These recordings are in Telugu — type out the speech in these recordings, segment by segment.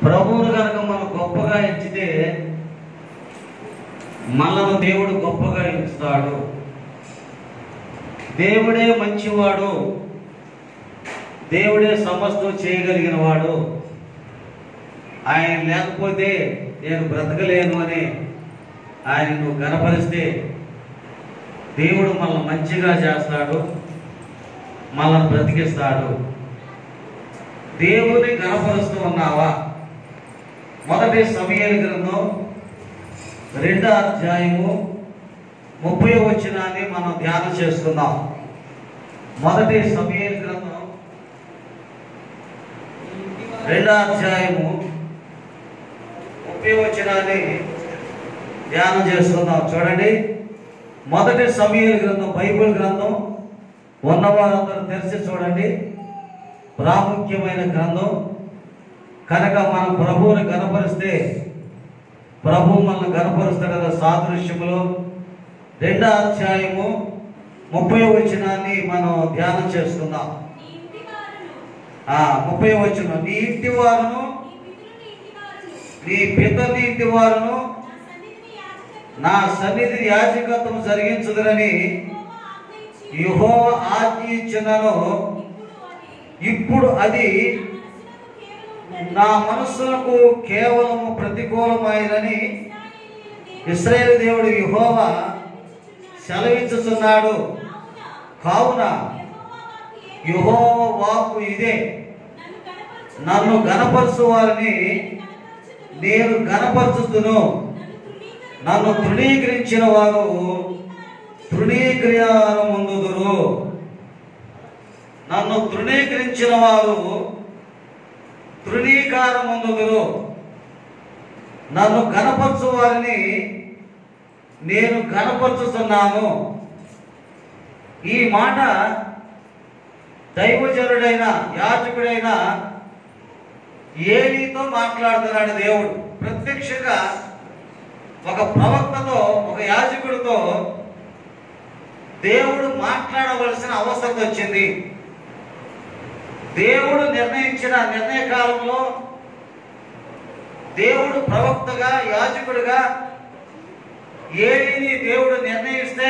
ప్రభువును కనుక మనం గొప్పగా ఎంచితే మనను దేవుడు గొప్పగా ఎంచుతాడు దేవుడే మంచివాడు దేవుడే సమస్తం చేయగలిగిన వాడు ఆయన లేకపోతే నేను బ్రతకలేను అని ఆయన నువ్వు కనపరిస్తే దేవుడు మనల్ని మంచిగా చేస్తాడు మనల్ని బ్రతికిస్తాడు దేవుని కనపరుస్తూ ఉన్నావా మొదటి సమయాల గ్రంథం రెండో అధ్యాయము ముప్పై వచ్చినాన్ని మనం ధ్యానం చేసుకుందాం మొదటి సమయాల గ్రంథం రెండో అధ్యాయము ముప్పై వచ్చినాన్ని ధ్యానం చేసుకుందాం చూడండి మొదటి సమయాల గ్రంథం బైబిల్ గ్రంథం ఉన్నవారందరూ తెరిచి చూడండి ప్రాముఖ్యమైన గ్రంథం కనుక మనం ప్రభువుని కనపరిస్తే ప్రభు మనల్ని కనపరుస్తాడన్న సాదృశ్యములో రెండో అధ్యాయము ముప్పై వచనాన్ని మనం ధ్యానం చేసుకుందాం నీ ఇంటి వారును ఆ ముప్పై వచనం నీ ఇంటి వారును నీ పితరుల ఇంటి నీ పితరుని ఇంటి వారును వారును నా సన్నిధిని యాజకత్వం నా సన్నిధి యాజకత్వం జరిగించుదురని యెహోవా యుహో ఆజ్ఞయించి ఆజ్ఞించినను ఇప్పుడు అది ఇప్పుడు అది నా మనస్సునకు కేవలం నా మనస్సులకు కేవలము ప్రతికూలమైనని ఇశ్రాయేలీయుల దేవుడు ఇస్రాయేల్ దేవుడు యెహోవా సెలవిచ్చుచున్నాడు. సెలవించుచున్నాడు కావున కావున యెహోవా యెహోవా వాక్కు ఏమనగా, వాక్కు ఇదే నన్ను నన్ను కనపరచు గనపరచు వారిని కనపరచుదును. నేను గనపరచుదును నన్ను నన్ను తృణీకరించిన వారు తృణీకరణ ముందుదురు నన్ను తృణీకరించిన వారు తృణీకార ముందుదురు నన్ను గనపరచు వారిని నేను గనపరుచుతున్నాను ఈ మాట దైవజనుడైన యాజకుడైన ఏలీతో మాట్లాడుతున్నాడు దేవుడు ప్రత్యక్షంగా ఒక ప్రవక్తతో ఒక యాజకుడితో దేవుడు మాట్లాడవలసిన అవసరం వచ్చింది దేవుడు నిర్ణయించిన నిర్ణయ కాలంలో దేవుడు ప్రవక్తగా యాజకుడిగా ఏలిని దేవుడు నిర్ణయిస్తే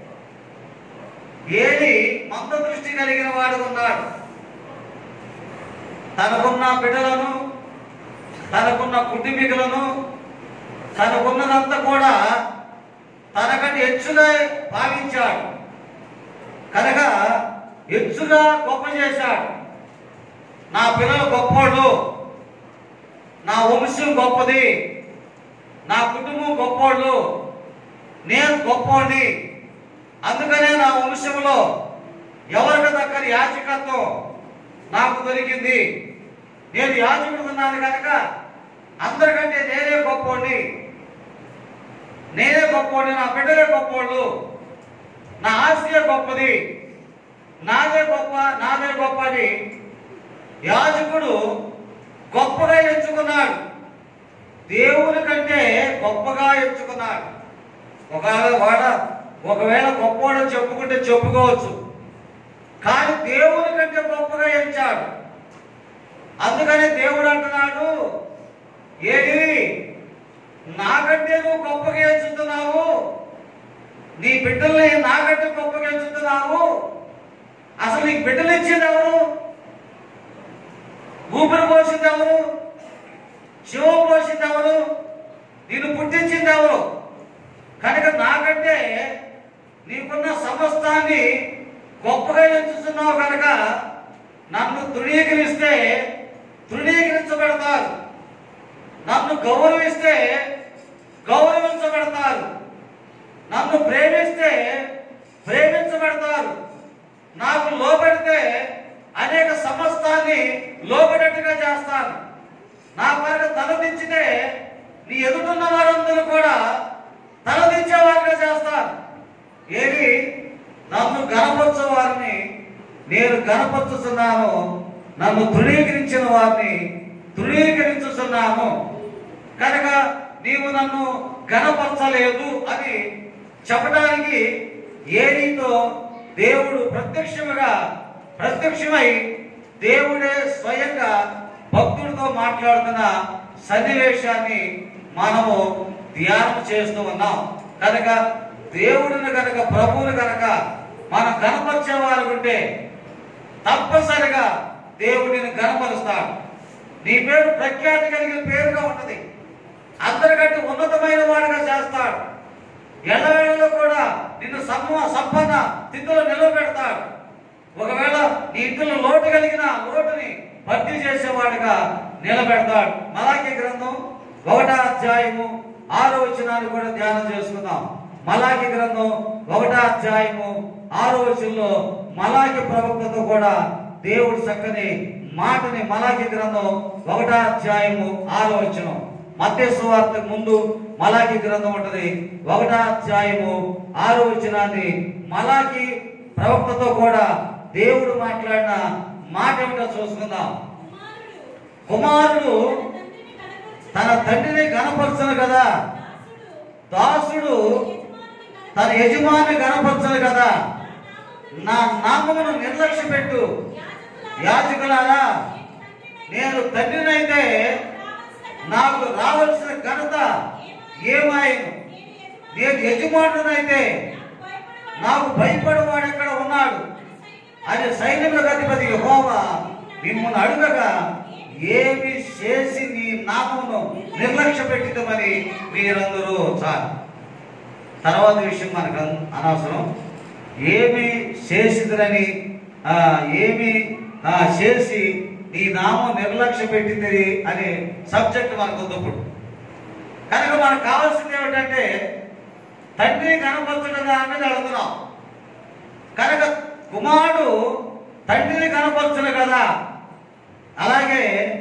ఏలి మంద దృష్టి కలిగిన వాడు ఉన్నాడు తనకున్న బిడ్డలను తనకున్న కుటుంబీకులను తనకున్నదంతా కూడా తనకంటే హెచ్చుగా భావించాడు కనుక హెచ్చుగా గొప్ప చేశాడు నా పిల్లలు గొప్పోళ్ళు నా వంశం గొప్పది నా కుటుంబం గొప్పోళ్ళు నేను గొప్పోడిని అందుకనే నా వంశంలో ఎవరికి దక్కని యాచకత్వం నాకు దొరికింది నేను యాచకుడున్నాను కనుక అందరికంటే నేనే గొప్పోడిని నేనే గొప్పోడిని నా బిడ్డలే గొప్పోళ్ళు నా ఆస్తియే గొప్పది నాదే గొప్ప నాదే గొప్ప అని యాజకుడు గొప్పగా ఎంచుకున్నాడు దేవుని కంటే గొప్పగా ఎంచుకున్నాడు ఒకవేళ వాడ ఒకవేళ గొప్పవాడు చెప్పుకుంటే చెప్పుకోవచ్చు కానీ దేవుని కంటే గొప్పగా ఎంచాడు అందుకని దేవుడు అంటున్నాడు ఏది నాకంటే నువ్వు గొప్పగా ఎంచుతున్నావు నీ బిడ్డల్ని నాకంటే గొప్పగా ఎంచుతున్నావు అసలు నీకు బిడ్డలు ఇచ్చింది ఎవరు ఊపిరి పోసింది ఎవరు శివం పోసింది ఎవరు నిన్ను పుట్టించింది ఎవరు కనుక నాకంటే నీకున్న సమస్తాన్ని గొప్పగా ఎంచుతున్నావు కనుక నన్ను తృణీకరిస్తే తృణీకరించబడతారు నన్ను గౌరవిస్తే గౌరవించబడతారు నన్ను ప్రేమిస్తే ప్రేమించబడతారు నాకు లోబడితే అనేక సమస్తాన్ని లోబడేట్టుగా చేస్తాను నా కొరకు తలదించితే నీ ఎదుటున్న వారందరూ కూడా తలదించే వారిగా చేస్తాను ఏది నన్ను గనపరచు వారిని నేను గనపరుచుతున్నాను నన్ను తృణీకరించిన వారిని తృణీకరించుతున్నాను కనుక నీవు నన్ను గనపరచలేదు అని చెప్పడానికి ఏలితో దేవుడు ప్రత్యక్షముగా ప్రత్యక్షమై దేవుడే స్వయంగా భక్తుడితో మాట్లాడుతున్న సన్నివేశాన్ని మనము ధ్యానం చేస్తూ ఉన్నాం కనుక దేవుడిని కనుక ప్రభువుని కనుక మనం కనపరిచే వారు ఉంటే తప్పనిసరిగా దేవుడిని కనపరుస్తాడు నీ పేరు ప్రఖ్యాతి కలిగిన పేరుగా ఉంటది అందరికంటే ఉన్నతమైన వాడుగా చేస్తాడు ఎల్లవేళలో కూడా నిన్ను సమ్మ సంపన్న స్థితిలో నిలబెడతాడు ఒకవేళ నీ ఇంట్లో లోటు కలిగిన లోటుని భర్తీ చేసేవాడిగా నిలబెడతాడు మలాకి గ్రంథం ఒకటో అధ్యాయము ఆరో వచనాన్ని కూడా ధ్యానం చేసుకుందాం మలాకి గ్రంథం ఒకటో అధ్యాయము ఆరో వచనంలో మలాకి ప్రవక్తతో కూడా దేవుడు చక్కని మాటని మలాకి గ్రంథం ఒకటో అధ్యాయము ఆరో వచనం మత్తేసు వార్తకు ముందు మలాకి గ్రంథం ఉంటది ఒకటో అధ్యాయము ఆరో వచనాన్ని మలాకి ప్రవక్తతో కూడా దేవుడు మాట్లాడిన మాట ఏమిటో చూసుకుందాం కుమారుడు కుమారుడు తన తండ్రిని తన తండ్రిని కనపరచు కనపరచను కదా దాసుడు దాసుడు యజమానుని తన యజమాని కనపరచను కదా కనపరచు. నా నామమును నిర్లక్ష్య పెట్టు యాజకులారా, యాజకులారా నేను నేను తండ్రినైతే నాకు రావలసిన ఘనత ఏమాయను నేను యజమానునైతే నాకు భయపడేవాడు ఎక్కడ ఉన్నాడు అని సైన్యములకు అధిపతి యెహోవా మిమ్మల్ని అడుగగా ఏమి చేసి నీ నామమును నిర్లక్ష్య పెట్టిదమని మీరందరూ చాలు తర్వాత విషయం మనకు అన్- అనవసరం ఏమి చేసిదని ఏమి ఆ, చేసి నీ నామం నిర్లక్ష్య పెట్టింది అనే సబ్జెక్ట్ మనకు ఉంది ఇప్పుడు కనుక మనకు కావాల్సింది ఏమిటంటే తండ్రి కనపరచడం అనేది అడుగుతున్నాం కనుక కుమారుడు తండ్రిని కనపరచును కదా అలాగే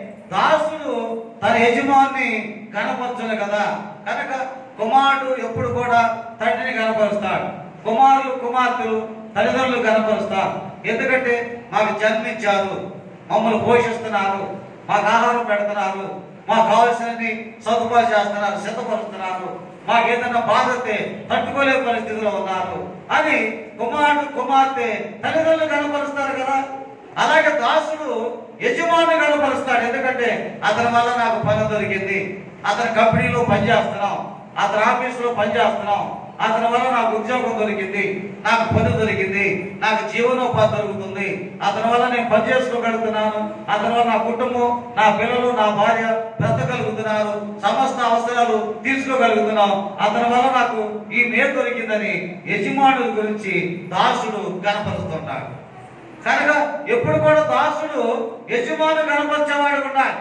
దాసుడు తన యజమాని కనపరచును కదా కనుక కుమారుడు ఎప్పుడు కూడా తండ్రిని కనపరుస్తాడు కుమారులు కుమార్తెలు తల్లిదండ్రులు కనపరుస్తారు ఎందుకంటే మాకు జన్మించారు మమ్మల్ని పోషిస్తున్నారు మాకు ఆహారం పెడుతున్నారు మాకు కావాల్సినవి సదుపాయం చేస్తున్నారు సిద్ధపరుస్తున్నారు మాకు ఏదైనా బాధ వస్తే తట్టుకోలేని పరిస్థితిలో ఉన్నారు అని కుమారుడు కుమార్తె తల్లిదండ్రులు కనపరుస్తారు కదా అలాగే దాసుడు యజమాని కనపరుస్తాడు ఎందుకంటే అతని వల్ల నాకు పని దొరికింది అతని కంపెనీలో పని చేస్తున్నాం అతని ఆఫీసులో పని చేస్తున్నాం అతని వల్ల నాకు ఉద్యోగం దొరికింది నాకు పని దొరికింది నాకు జీవనోపాధి దొరుకుతుంది అతని వల్ల నేను పని చేసుకోగలుగుతున్నాను అతని వల్ల నా కుటుంబం నా పిల్లలు నా భార్య బ్రతకగలుగుతున్నారు సమస్త అవసరాలు తీర్చుకోగలుగుతున్నాం అతని వల్ల నాకు ఈ మేలు దొరికిందని యజమానుల గురించి దాసుడు కనపరుస్తున్నాడు కనుక ఎప్పుడు కూడా దాసుడు యజమాను కనపరిచేవాడు ఉండాలి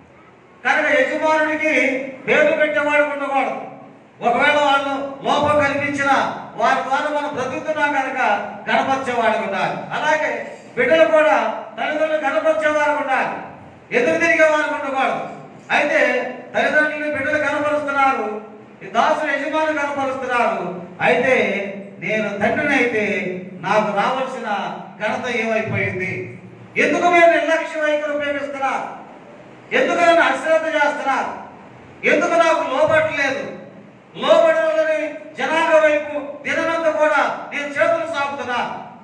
కనుక యజమానుడికి పేరు పెట్టేవాడు ఉండకూడదు ఒకవేళ వాళ్ళు లోపం కనిపించిన వారి ద్వారా మనం బ్రతుకుతున్నాం కనుక కనపరిచేవాడు ఉండాలి అలాగే బిడ్డలు కూడా తల్లిదండ్రులు కనపరిచేవారు ఉండాలి ఎదురు తిరిగే వారు ఉండకూడదు అయితే తల్లిదండ్రులు బిడ్డలు కనపరుస్తున్నారు ఈ దాసులు యజమాని కనపరుస్తున్నారు అయితే నేను తండ్రిని అయితే నాకు రావాల్సిన ఘనత ఏమైపోయింది ఎందుకు మీరు నిర్లక్ష్య వైఖరి ఉపయోగిస్తున్నారు ఎందుకు నన్ను అశ్రద్ధ చేస్తున్నారు ఎందుకు నాకు లోబట్టలేదు లోబడాలని జనాభ వైపు దినమంతా కూడా నేను చేతులు సాగుతున్నా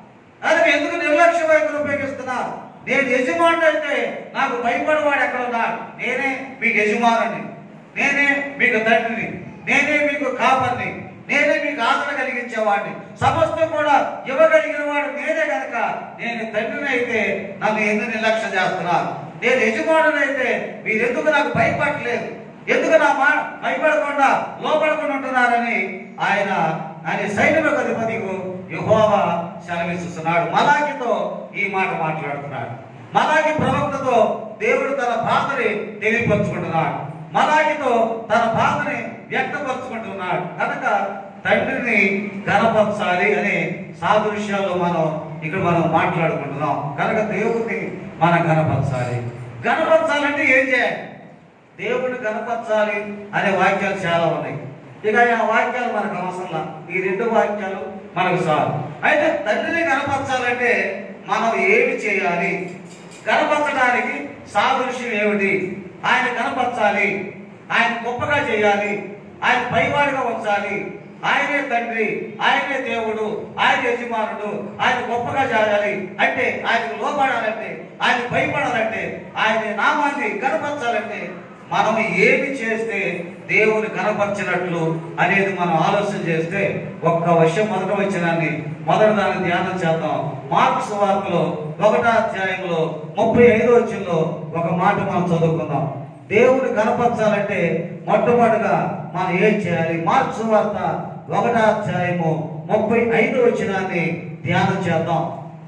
అది ఎందుకు నిర్లక్ష్య వైఖరి ఉపయోగిస్తున్నారు నేను యజమాని అయితే నాకు భయపడవాడు ఎక్కడ ఉన్నాడు నేనే మీకు యజమానుని నేనే మీకు తండ్రిని నేనే మీకు కాపర్ని నేనే మీకు ఆదరణ కలిగించేవాడిని సమస్తం కూడా ఇవ్వగలిగిన వాడు నేనే కనుక నేను తండ్రిని అయితే నన్ను ఎందుకు నిర్లక్ష్యం చేస్తున్నారు నేను యజమానుని అయితే మీరు ఎందుకు నాకు భయపడలేదు ఎందుకు నా మా భయపడకుండా లోపడకుండా ఉంటున్నారని ఆయన ఆయన సైనిక అధిపతి యహోవా సెలవిస్తున్నాడు మలాకితో ఈ మాట మాట్లాడుతున్నాడు మలాకి ప్రవక్తతో దేవుడు తన బాధని తెలియపరుచుకుంటున్నాడు మలాకితో తన బాధని వ్యక్తపరుచుకుంటున్నాడు కనుక తండ్రిని గణపరచాలి అనే సాదృశ్యాలు మనం ఇక్కడ మనం మాట్లాడుకుంటున్నాం కనుక దేవుడిని మనం గణపరచాలి గణపరచాలంటే ఏం చేయాలి దేవుడిని కనపరచాలి అనే వాక్యాలు చాలా ఉన్నాయి ఇక ఆ వాక్యాలు మనకు అవసరం ఈ రెండు వాక్యాలు మనకు చాలు అయితే తండ్రిని కనపరచాలంటే మనం ఏమి చేయాలి కనపరచడానికి సాదృశ్యం ఏమిటి ఆయన కనపరచాలి ఆయన గొప్పగా చేయాలి ఆయన పైవాడిగా ఉంచాలి ఆయనే తండ్రి ఆయనే దేవుడు ఆయన యజమానుడు ఆయన గొప్పగా చేయాలి అంటే ఆయనకు లోపడాలంటే ఆయన భయపడాలంటే ఆయన నామాన్ని కనపరచాలంటే మనం ఏమి చేస్తే దేవుని కనపరచినట్లు అనేది మనం ఆలోచన చేస్తే ఒక్క విషయం మొదట వచ్చినాన్ని మొదటి దాన్ని ధ్యానం చేద్దాం మార్క్స్ వార్తలో ఒకటో అధ్యాయంలో ముప్పై ఐదో వచ్చిందో ఒక మాట మనం చదువుకుందాం దేవుని కనపరచాలంటే మొట్టమొదటిగా మనం ఏం చేయాలి మార్క్స్ వార్త ఒకటో అధ్యాయము ముప్పై ఐదు వచ్చినాన్ని ధ్యానం చేద్దాం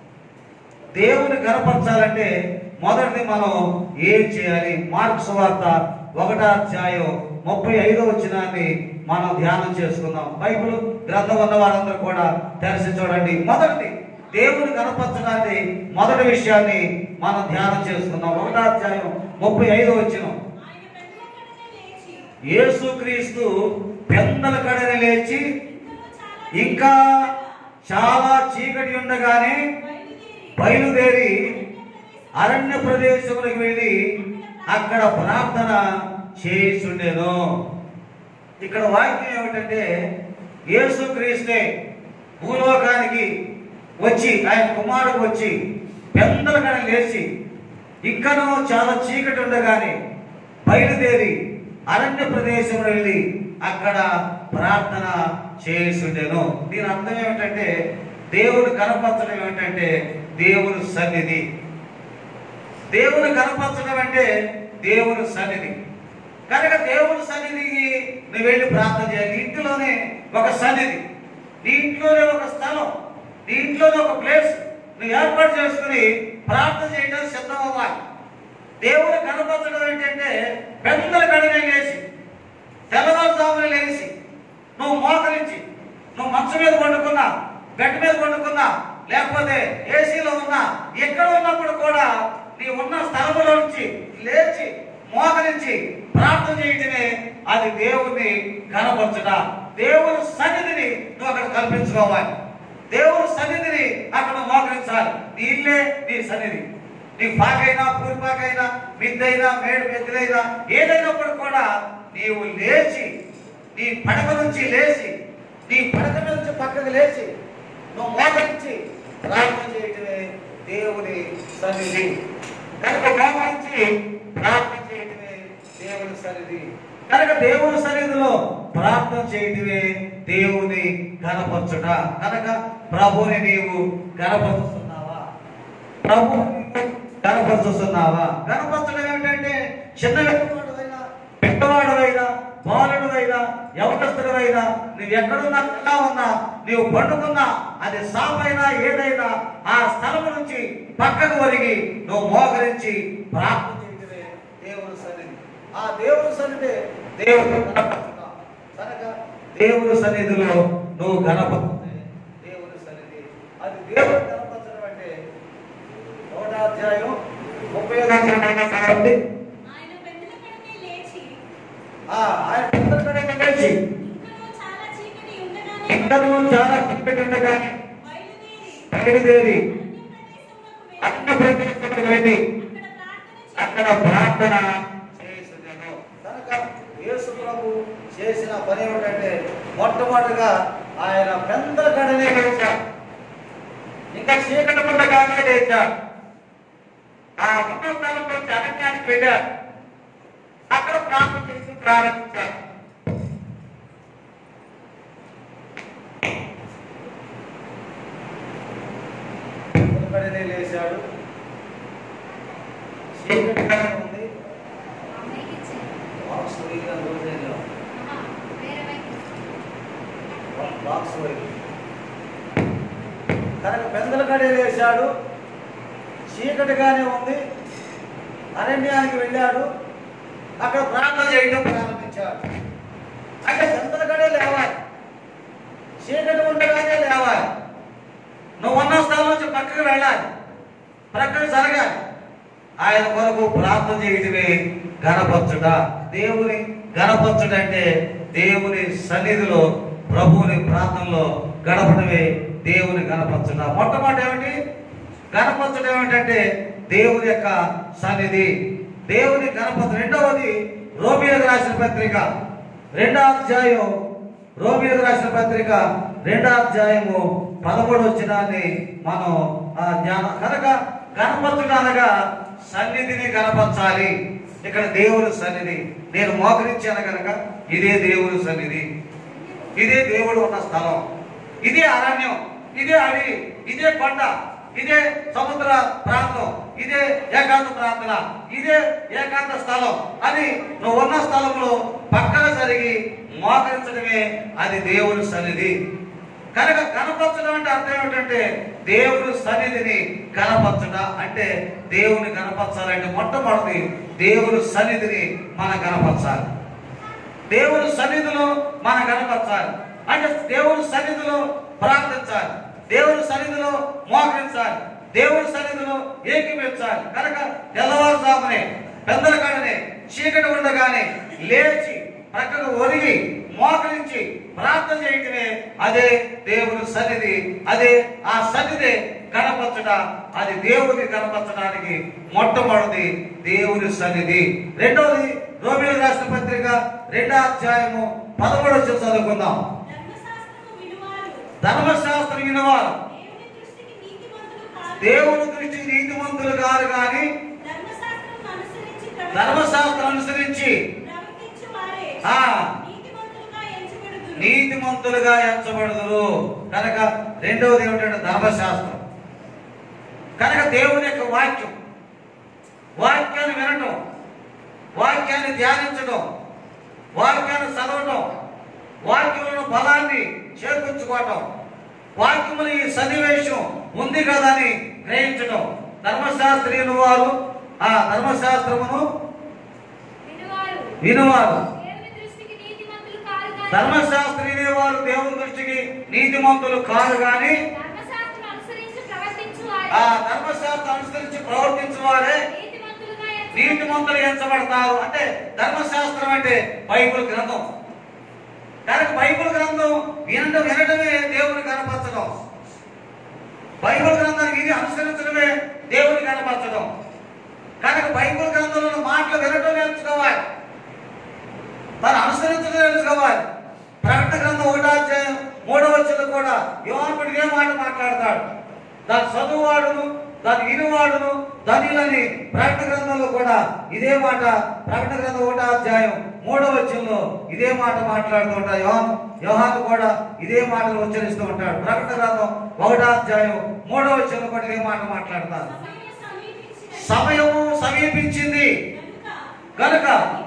దేవుని కనపరచాలంటే మొదటిది మనం ఏం చేయాలి మార్క్స్ వార్త ఒకటో అధ్యాయం ముప్పై ఐదో వచ్చినాన్ని మనం ధ్యానం చేసుకుందాం బైబిల్ గ్రంథం ఉన్న వారందరూ కూడా తెరచి చూడండి మొదటిది దేవుని కనపరచడాన్ని మొదటి విషయాన్ని మనం ధ్యానం చేసుకుందాం ఒకటో అధ్యాయం ముప్పై ఐదో వచ్చిన ఆయన పెద్దలకడనే లేచి యేసుక్రీస్తు పెద్దల కడని లేచి ఇంకనూ చాలా ఇంకా చాలా చీకటి ఉండగానే బయలుదేరి బయలుదేరి అరణ్య ప్రదేశములకు వెళ్ళి అక్కడ ప్రార్థన చేస్తుండేను ఇక్కడ వాక్యం ఏమిటంటే యేసుక్రీస్తే భూలోకానికి వచ్చి ఆయన కుమారుడు వచ్చి పెద్దలుగా లేచి ఇంకనూ చాలా చీకటి ఉండగానే బయలుదేరి అరణ్య ప్రదేశంలో వెళ్ళి అక్కడ ప్రార్థన చేస్తుండేను దీని అర్థం ఏమిటంటే దేవుడు కనపరచడం ఏమిటంటే దేవుని సన్నిధి దేవుని కనపరచడం అంటే దేవుని సన్నిధి కనుక దేవుని సన్నిధికి నువ్వు వెళ్ళి ప్రార్థన చేయాలి ఇంట్లోనే ఒక సన్నిధి నీ ఇంట్లోనే ఒక స్థలం నీ ఇంట్లోనే ఒక ప్లేస్ నువ్వు ఏర్పాటు చేసుకుని ప్రార్థన చేయడానికి సిద్ధం అవ్వాలి దేవుని కనపరచడం ఏంటంటే పెద్దల కడనే లేచి తెల్లవారుజామున లేచి నువ్వు మోకరించి నువ్వు మంచం మీద పండుకున్నా బెడ్ మీద పండుకున్నా లేకపోతే ఏసీలో ఉన్నా ఎక్కడ ఉన్నప్పుడు కూడా నీ ఉన్న స్థలంలో నుంచి లేచి మోకరించి ప్రార్థన చేయటమే అది దేవుని కనపరచుట దేవుని సన్నిధిని నువ్వు అక్కడ కల్పించుకోవాలి దేవుని సన్నిధిని అక్కడ మోకరించాలి నీ ఇల్లే నీ సన్నిధి నీ పాకైనా పూరిపాకైనా మిద్దైనా మేడు మెద్దైనా ఏదైనప్పుడు కూడా నీవు లేచి నీ పడక నుంచి లేచి నీ పడక మీద నుంచి పక్కకు లేచి నువ్వు మోకరించి ప్రార్థన చేయటమే దేవుని సన్నిధి కనుక మోకరించి ప్రార్థన చేయటమే దేవుని సన్నిధి కనుక దేవుని సన్నిధిలో ప్రార్థన చేయటమే దేవుని కనపరచుట కనుక ప్రభుని నీవు కనపరుస్తున్నావా ప్రభు కనపరుస్తున్నావా కనపరచడం ఏమిటంటే చిన్న వ్యక్తివాడువైనా పెద్దవాడువైనా బాలుడువైనా యవనస్తుడవైనా నువ్వు ఎక్కడున్నా ఎలా ఉన్నా నీవు పండుకున్నా అది సాపైనా ఏదైనా ఆ స్థలం నుంచి పక్కకు ఒరిగి నువ్వు మోకరించి ప్రార్థన చేయటమే దేవుని సన్నిధి ఆ దేవుని సన్నిధి దేవుడు కనపరచుట కనుక దేవుని సన్నిధిలో నువ్వు కనపరుతుంది దేవుని సన్నిధి అది దేవుడు కనపరచడం అంటే ఒకటో అధ్యాయం ముప్పై ఐదో అధ్యాయం చదవండి. ఆయన పెద్దలకడనే లేచి ఆ, ఆయన పెద్దలకడే లేచి ఇంకనూ చాలా చీకటి ఉండగానే ఇంకనూ చాలా చీకటి ఉండగానే బయలుదేరి బయలుదేరి అన్య ప్రదేశములకు వెళ్ళి అన్ని ప్రదేశములకు వెళ్ళి అక్కడ ప్రార్థన అక్కడ ప్రార్థన చేస్తున్నాను కనుక యేసు ప్రభు చేసిన పని ఏమిటంటే మొట్టమొదటిగా ఆయన పెద్దల కడనే లేచాడు ఇంకా చీకటి ఉండగానే లేచాడు ఆ ఉన్న స్థలం నుంచి అరణ్యానికి వెళ్ళాడు అక్కడ ప్రార్థన చేసి ప్రారంభించాడు కడనే లేచాడు చీకటిగానే ఉంది బాక్స్ వేయగా రోజే లేవు. బాక్స్ వేయగా. కనుక పెద్దల కడే లేచాడు చీకటిగానే ఉంది అరణ్యానికి వెళ్ళాడు అక్కడ ప్రార్థన చేయడం ప్రారంభించాడు అంటే పెద్దల కడే లేవాలి చీకటి ఉండగానే లేవాలి నువ్వు ఉన్న స్థలం నుంచి పక్కకు వెళ్ళాలి ప్రక్కకు జరగాలి ఆయన కొరకు ప్రార్థన చేయటమే గణపరచుట దేవుని గణపరచుట అంటే దేవుని సన్నిధిలో ప్రభువుని ప్రార్థనలో గడపడమే దేవుని గణపరచుట మొట్టమొదటి ఏమిటి గణపరచుట ఏమిటంటే దేవుని యొక్క సన్నిధి దేవుని గణపరచు రెండవది రోమిలకు రాసిన పత్రిక రెండవ అధ్యాయం రోమిలకు రాసిన పత్రిక రెండో అధ్యాయము పదమూడు వచ్చినాన్ని మనం ఆ జ్ఞాన కనుక గణపరచుడు అనగా సన్నిధిని గణపరచాలి ఇక్కడ దేవుని సన్నిధి నేను మోకరించాను కనుక ఇదే దేవుని సన్నిధి ఇదే దేవుడు ఉన్న స్థలం ఇదే అరణ్యం ఇదే అడవి ఇదే కొండ ఇదే సముద్ర ప్రాంతం ఇదే ఏకాంత ప్రాంతన ఇదే ఏకాంత స్థలం అని నువ్వు ఉన్న స్థలంలో పక్కన జరిగి మోకరించడమే అది దేవుని సన్నిధి కనుక కనపరచడం అంటే అర్థం ఏమిటంటే దేవుని సన్నిధిని కనపరచట అంటే దేవుని కనపరచాలంటే మొట్టమొదటి దేవుని సన్నిధిని మనం కనపరచాలి దేవుని సన్నిధిలో మనం కనపరచాలి అంటే దేవుని సన్నిధిలో ప్రార్థించాలి దేవుని సన్నిధిలో మోకరించాలి దేవుని సన్నిధిలో ఏకీపించాలి కనుక తెల్లవారుజామునే పెద్దల కాడనే చీకటి ఉండగానే లేచి ప్రక్కకు ఒరిగి మోకరించి ప్రార్థన చేయటమే అదే దేవుని సన్నిధి అదే ఆ సన్నిధి కనపరచట అది దేవుని కనపరచడానికి మొట్టమొదటి దేవుని సన్నిధి రెండవది రోమిల రాష్ట్ర పత్రిక రెండో అధ్యాయము పదమూడు వచ్చి చదువుకుందాం ధర్మశాస్త్రము వినువారు ధర్మశాస్త్రం వినవారు దేవుని దృష్టికి నీతిమంతులు కారు దేవుని దృష్టి నీతిమంతులు కాదు కానీ ధర్మశాస్త్రమును అనుసరించి ప్రవర్తి- ధర్మశాస్త్రం అనుసరించి ప్రవర్తించు వారే ఆ. నీతిమంతులుగా ఎంచబడుదురు. నీతిమంతులుగా ఎంచబడదురు కనుక రెండవది ఏమిటంటే ధర్మశాస్త్రం కనుక దేవుని యొక్క వాక్యం వాక్యాన్ని వినటం వాక్యాన్ని ధ్యానించడం వాక్యాన్ని చదవటం వాక్యములను బలాన్ని చేకూర్చుకోవటం వాక్యములు ఈ సన్నివేశం ఉంది కదా అని గ్రహించటం ధర్మశాస్త్రీయులు వారు ఆ ధర్మశాస్త్రమును వినువారు వినువారు దేవుని దృష్టికి నీతిమంతులు కారు గాని ధర్మశాస్త్రీయులు వారు దేవుని దృష్టికి నీతిమంతులు కాదు కానీ ధర్మశాస్త్రం అనుసరించి ప్రవర్తించు వారే ఆ ధర్మశాస్త్రం అనుసరించి ప్రవర్తించు వారే నీతిమంతులుగా ఎంచబడుదురు. నీతిమంతులు ఎంచబడతారు అంటే ధర్మశాస్త్రం అంటే బైబిల్ గ్రంథం కనుక బైబిల్ గ్రంథం వినడం వినడమే దేవుని కనపరచడం బైబిల్ గ్రంథాన్ని విని అనుసరించడమే దేవుని కనపరచడం కనుక బైబిల్ గ్రంథంలో ఉన్న మాటలు వినటం నేర్చుకోవాలి తను అనుసరించడం నేర్చుకోవాలి ప్రకటన గ్రంథం ఒకటో అధ్యాయం మూడవ వచ్చిన కూడా యోహానుడు ఇదే మాట మాట్లాడతాడు దాని చదువువాడును దాని వినువాడును ధనిలని ప్రకటన గ్రంథంలో కూడా ఇదే మాట ప్రకటన గ్రంథం ఒకటో అధ్యాయం మూడవ వచ్చంలో ఇదే మాట మాట్లాడుతూ ఉంటాడు యోహాను యోహాను కూడా ఇదే మాటలు ఉచ్చరిస్తూ ఉంటాడు ప్రకటన గ్రంథం ఒకటో అధ్యాయం మూడవ వచ్చంలో కూడా ఇదే మాట మాట్లాడతారు సమయం సమీపించినది. సమయము సమీపించింది కనుక కనుక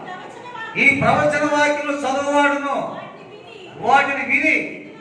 ఈ ప్రవచన ఈ ప్రవచన వాక్యలు చదువువాడును వాటిని విని వాటిని విని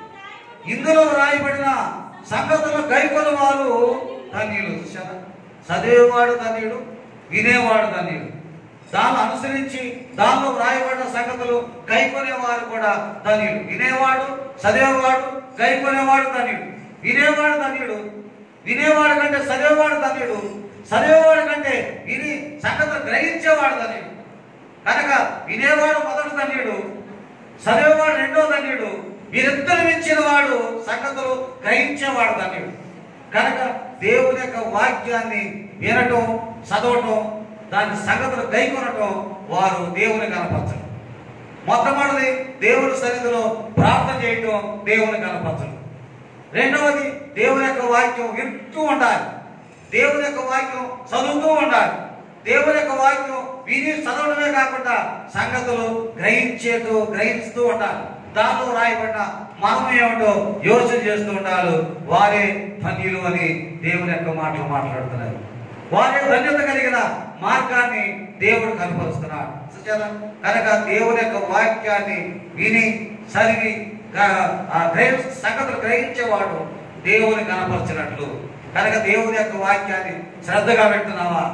ఇందులో ఇందులో వ్రాయబడిన వ్రాయబడిన సంగతులు గైకొన వారు ధన్యులు చూశారా? చదివేవాడు ధన్యుడు వినేవాడు ధన్యుడు దాన్ని అనుసరించి దానిలో వ్రాయబడిన సంగతులు గైకొనేవారు కూడా ధన్యుడు వినేవాడు చదివేవాడు గైకొనేవాడు ధన్యుడు వినేవాడు ధన్యుడు వినేవాడు కంటే చదివేవాడు ధన్యుడు చదివేవాడు కంటే విని సంగతులు గ్రహించేవాడు ధన్యుడు కనుక వినేవాడు మొదటి ధన్యుడు చదివేవాడు రెండో ధన్యుడు వీరిద్దరు మించిన వాడు సంగతులు గ్రహించేవాడు ధన్యుడు కనుక దేవుని యొక్క వాక్యాన్ని వినటం చదవటం దాని సంగతులు గైకొనటం వారు దేవుని కనపరచడం మొట్టమొదటిది దేవుని సన్నిధిలో ప్రార్థన చేయటం దేవుని కనపరచడం రెండవది దేవుని యొక్క వాక్యం వింటూ ఉండాలి దేవుని యొక్క వాక్యం చదువుతూ ఉండాలి దేవుని యొక్క వాక్యం విని చదవడమే కాకుండా సంగతులు గ్రహించేటూ గ్రహిస్తూ ఉండాలి దానిలో రాయబడిన మనం ఏమిటో యోచన చేస్తూ ఉండాలి వారే ధన్యులు అని దేవుని యొక్క మాటలు మాట్లాడుతున్నారు వారే ధన్యత కలిగిన మార్గాన్ని దేవుడు కనపరుస్తున్నాడు చూసారా? కనుక దేవుని యొక్క వాక్యాన్ని విని చదివి గా- ఆ గ్రహి సంగతులు గ్రహించేవాడు దేవుని కనపరచినట్లు కనుక దేవుని యొక్క వాక్యాన్ని శ్రద్ధగా పెడుతున్నావా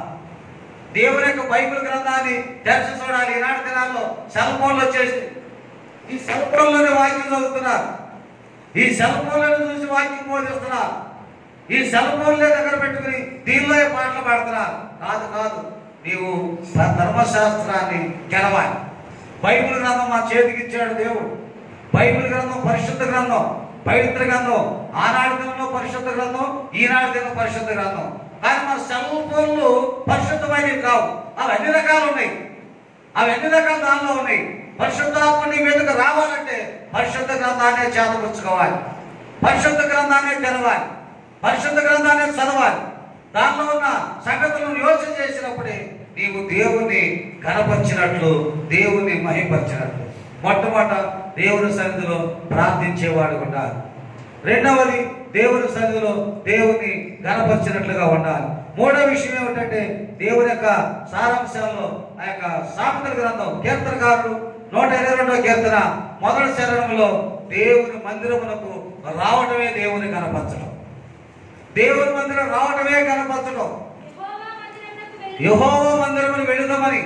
దేవుని యొక్క బైబిల్ గ్రంథాన్ని తెరచి చూడాలి ఈనాటి దినాల్లో సెల్ ఫోన్లు వచ్చేసి ఈ సెల్ ఫోన్లోనే వాక్యం చదువుతున్నారు ఈ సెల్ ఫోన్లను చూసి వాక్యం బోధిస్తున్నారు ఈ సెల్ ఫోన్లే దగ్గర పెట్టుకుని దీనిలో పాటలు పాడుతున్నారు కాదు కాదు నీవు ధ- ధర్మశాస్త్రాన్ని గెలవాలి బైబిల్ గ్రంథం మా చేతికి ఇచ్చాడు దేవుడు బైబిల్ గ్రంథం పరిశుద్ధ గ్రంథం పవిత్ర గ్రంథం ఆనాడు దినంలో పరిశుద్ధ గ్రంథం ఈనాడు దినం పరిశుద్ధ గ్రంథం కానీ మన సెల్ ఫోన్లు పరిశుద్ధమైనవి కావు అవి అన్ని రకాలు ఉన్నాయి అవి అన్ని రకాల దానిలో ఉన్నాయి పరిశుద్ధాత్మ నీ మీదకు రావాలంటే పరిశుద్ధ గ్రంథాన్ని చేతపుచ్చుకోవాలి పరిశుద్ధ గ్రంథాన్ని తెరవాలి పరిశుద్ధ గ్రంథాన్ని చదవాలి దానిలో ఉన్న సంగతులను యోచన చేసినప్పుడే నీవు దేవుని కనపరిచినట్లు దేవుని మహిపరిచినట్లు మొట్టమొదట దేవుని సన్నిధిలో ప్రార్థించేవాడు ఉండాలి రెండవది దేవుని సన్నిధిలో దేవుని గణపరిచినట్లుగా ఉండాలి మూడో విషయం ఏమిటంటే దేవుని యొక్క సారాంశాల్లో ఆ యొక్క సామెతల గ్రంథం కీర్తనకారుడు నూట ఇరవై రెండవ కీర్తన మొదటి శరణంలో దేవుని మందిరమునకు రావటమే దేవుని కనపరచడం దేవుని మందిరం రావటమే కనపరచడం యెహోవా యహోవ మందిరమునకు వెళ్ళి మందిరమును వెళుదామని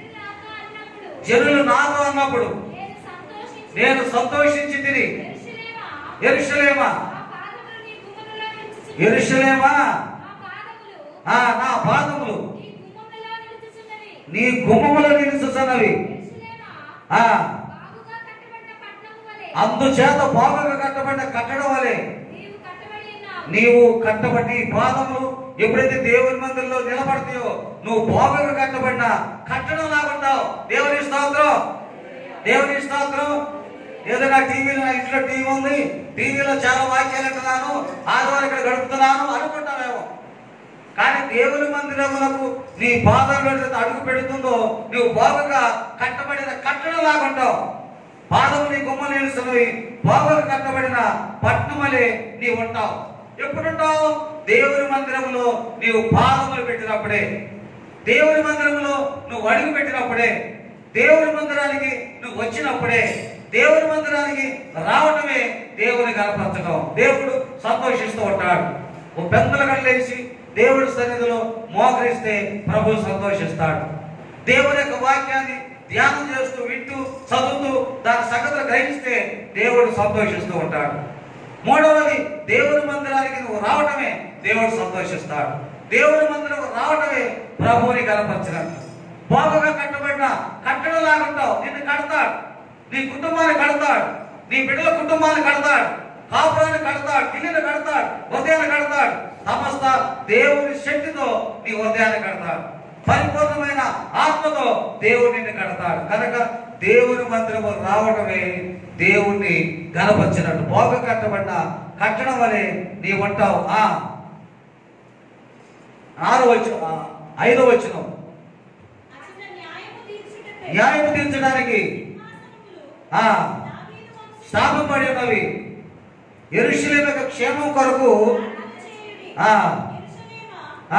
జనులు జనులు నాతో అన్నప్పుడు నాతో అన్నప్పుడు నేను సంతోషించి నేను సంతోషించి తిని యెరూషలేమా, ఎరుషలేమా నా పాదములు నీ గుమ్మములో నిలుచుచున్నవి. ఎరుషలేమా నా పాదములు ఆ నా పాదములు నీ గుమ్మములో నిలుచుచున్నవి. నీ గుమ్మములో నిలుచుచున్నవి యెరూషలేమా, ఆ బాగుగా కట్టబడిన పట్టణము వలె అందుచేత బాగుగా కట్టబడిన కట్టడం వలె నీవు కట్టబడి ఉన్నావు. నీవు కట్టబడి పాదములు ఎప్పుడైతే దేవుని మందిరంలో నిలబడతాయో నువ్వు బాగుగా కట్టబడిన కట్టడం లాగుంటావు దేవుని స్తోత్రం దేవుని స్తోత్రం ఏదైనా టీవీలో నా ఇంట్లో టీవీ ఉంది టీవీలో చాలా వాక్యాలు వింటున్నాను ఆదివారం ఇక్కడ గడుపుతున్నాను అనుకుంటావేమో కానీ దేవుని మందిరములకు నీ పాదం ఎప్పుడైతే అడుగు పెడుతుందో నువ్వు బాగుగా కట్టబడిన కట్టడం లాగుంటావు పాదము నీ గుమ్మ నిలుస్తున్నవి బాగుగా కట్టబడిన పట్నమలే నీ ఉంటావు ఎప్పుడుంటావు దేవుని మందిరములో నీవు పాదములు పెట్టినప్పుడే దేవుని మందిరములో నువ్వు అడుగు పెట్టినప్పుడే దేవుని మందిరానికి నువ్వు వచ్చినప్పుడే దేవుని మందిరానికి రావటమే దేవుని కనపరచడం దేవుడు సంతోషిస్తూ ఉంటాడు ఓ పెద్దల కళ్ళేసి దేవుడి సన్నిధిలో మోకరిస్తే ప్రభు సంతోషిస్తాడు దేవుని యొక్క వాక్యాన్ని ధ్యానం చేస్తూ వింటూ చదువుతూ దాని సంగతులు గ్రహిస్తే దేవుడు సంతోషిస్తూ ఉంటాడు మూడవది దేవుని మందిరానికి నువ్వు రావటమే దేవుడు సంతోషిస్తాడు దేవుని మందిరం రావటమే ప్రభువుని కనపరచినట్టు బాగుగా కట్టబడిన కట్టడం లాగుంటావు నిన్ను కడతాడు నీ కుటుంబాన్ని కడతాడు నీ బిడ్డల కుటుంబాన్ని కడతాడు కాపురాన్ని కడతాడు ఇల్లుని కడతాడు హృదయాన్ని కడతాడు సమస్త దేవుని శక్తితో నీ హృదయాన్ని కడతాడు పరిపూర్ణమైన ఆత్మతో దేవుడు నిన్ను కడతాడు కనుక దేవుని మందిరము రావడమే దేవుణ్ణి గనపరిచినట్టు బాగ కట్టబడిన కట్టడం వలె నీ ఉంటావు ఆ ఆరో వచ్చిన ఐదో వచ్చిన అచట న్యాయము తీర్చుటకై న్యాయం తీర్చడానికి సింహాసనములు ఆ దావీదు వంశస్థులు స్థాపబడి ఉన్నవి ఎరుషలేము యొక్క క్షేమం కొరకు చేయుడి. ఆ యెరూషలేమా, ఆ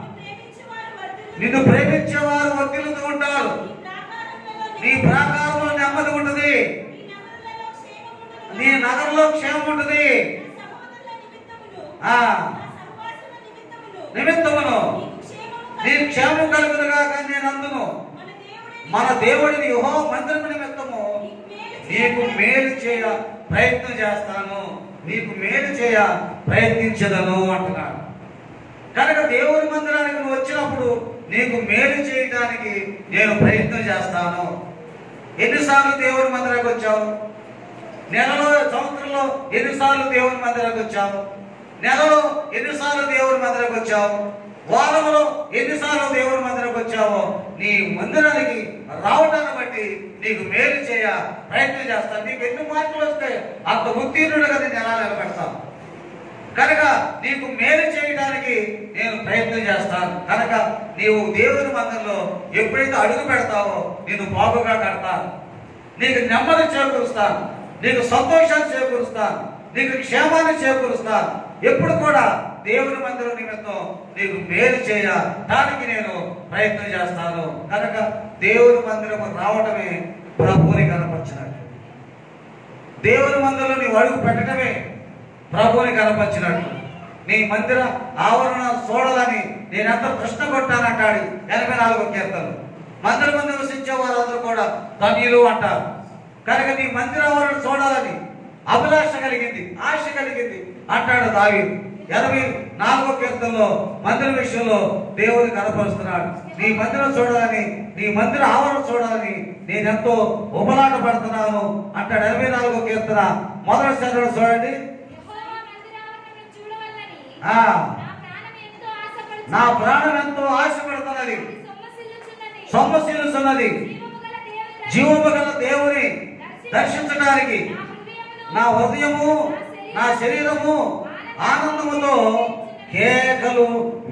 నిన్ను ప్రేమించువారు నిన్ను ప్రేమించే వారు వర్ధిల్లుదురు. వర్తిల్లుతూ ఉంటారు నీ నీ ప్రాకారములలో ప్రాకారంలో నెమ్మది ఉంటుంది నీ నగరులలో క్షేమముండును. నీ నగరంలో క్షేమం ఉంటుంది నా సహోదరుల నిమిత్తమును, ఆ నా సహవాసుల నిమిత్తమును నిమిత్తమును నీకు క్షేమము నీ కలుగును. క్షేమం కలుగునుగా కానీ నేను అందును మన దేవుడైన మన దేవుడిని యుహో మందిరము నిమిత్తము నీకు మేలు చేయ ప్రయత్నం చేస్తాను నీకు మేలు చేయ ప్రయత్నించదను అంటున్నాడు కనుక దేవుని మందిరానికి నువ్వు వచ్చినప్పుడు నీకు మేలు చేయడానికి నేను ప్రయత్నం చేస్తాను ఎన్నిసార్లు దేవుని మందిరానికి వచ్చావు నెలలో సంవత్సరంలో ఎన్నిసార్లు దేవుని మందిరానికి వచ్చావు నెలలో ఎన్నిసార్లు దేవుని మందిరానికి వచ్చావు వారంలో ఎన్నిసార్లు దేవుని మందిరానికి వచ్చావో నీ మందిరానికి రావటాన్ని బట్టి నీకు మేలు చేయ ప్రయత్నం చేస్తాను నీకు ఎన్ని మార్కులు వస్తే అంత ఉత్తీర్ణుడుగా నేను ఎలా నిలబెడతాను కనుక నీకు మేలు చేయడానికి నేను ప్రయత్నం చేస్తాను కనుక నీవు దేవుని మందిరంలో ఎప్పుడైతే అడుగు పెడతావో నేను బాగుగా కడతాను నీకు నెమ్మది చేకూరుస్తాను నీకు సంతోషాన్ని చేకూరుస్తాను నీకు క్షేమాన్ని చేకూరుస్తాను ఎప్పుడు కూడా దేవుని మందిరం నిమిత్తం నీకు మేలు చేయడానికి నేను ప్రయత్నం చేస్తాను కనుక దేవుని మందిరం రావటమే ప్రభువుని కనపరిచినట్టు దేవుని మందిరంలో నీవు అడుగు పెట్టడమే ప్రభువుని కనపరిచినట్టు నీ మందిర ఆవరణ చూడాలని నేనెంత ప్రశ్న కొట్టానంటాడు ఎనభై నాలుగో కీర్తనలు మందిర మంది నివసించే వారందరూ కూడా ధన్యులు అంటారు కనుక నీ మందిర ఆవరణ చూడాలని అభిలాష కలిగింది ఆశ కలిగింది అంటాడు దావి ఎనభై నాలుగో కీర్తనలో మందిర విషయంలో దేవుని కనపరుస్తున్నాడు నీ మందిరం చూడాలని నీ మందిర ఆవరణ చూడాలని నేనెంతో ఉపలాట పడుతున్నాను అంటాడు ఎనభై నాలుగో కీర్తన మొదటి చదవడం చూడండి యెహోవా మందిరావరణమును చూడవల్లని ఆ నా ప్రాణం ఎంతో ఆశపడుచున్నది. నా ప్రాణం ఎంతో ఆశపడుతున్నది అది సొమ్మసిల్లుచున్నది. సొమ్మశీలుస్తున్నది జీవము గల దేవుని జీవము గల దేవుని దర్శించడానికి నా నా హృదయమును హృదయము నా శరీరము ఆనందముతో కేకలు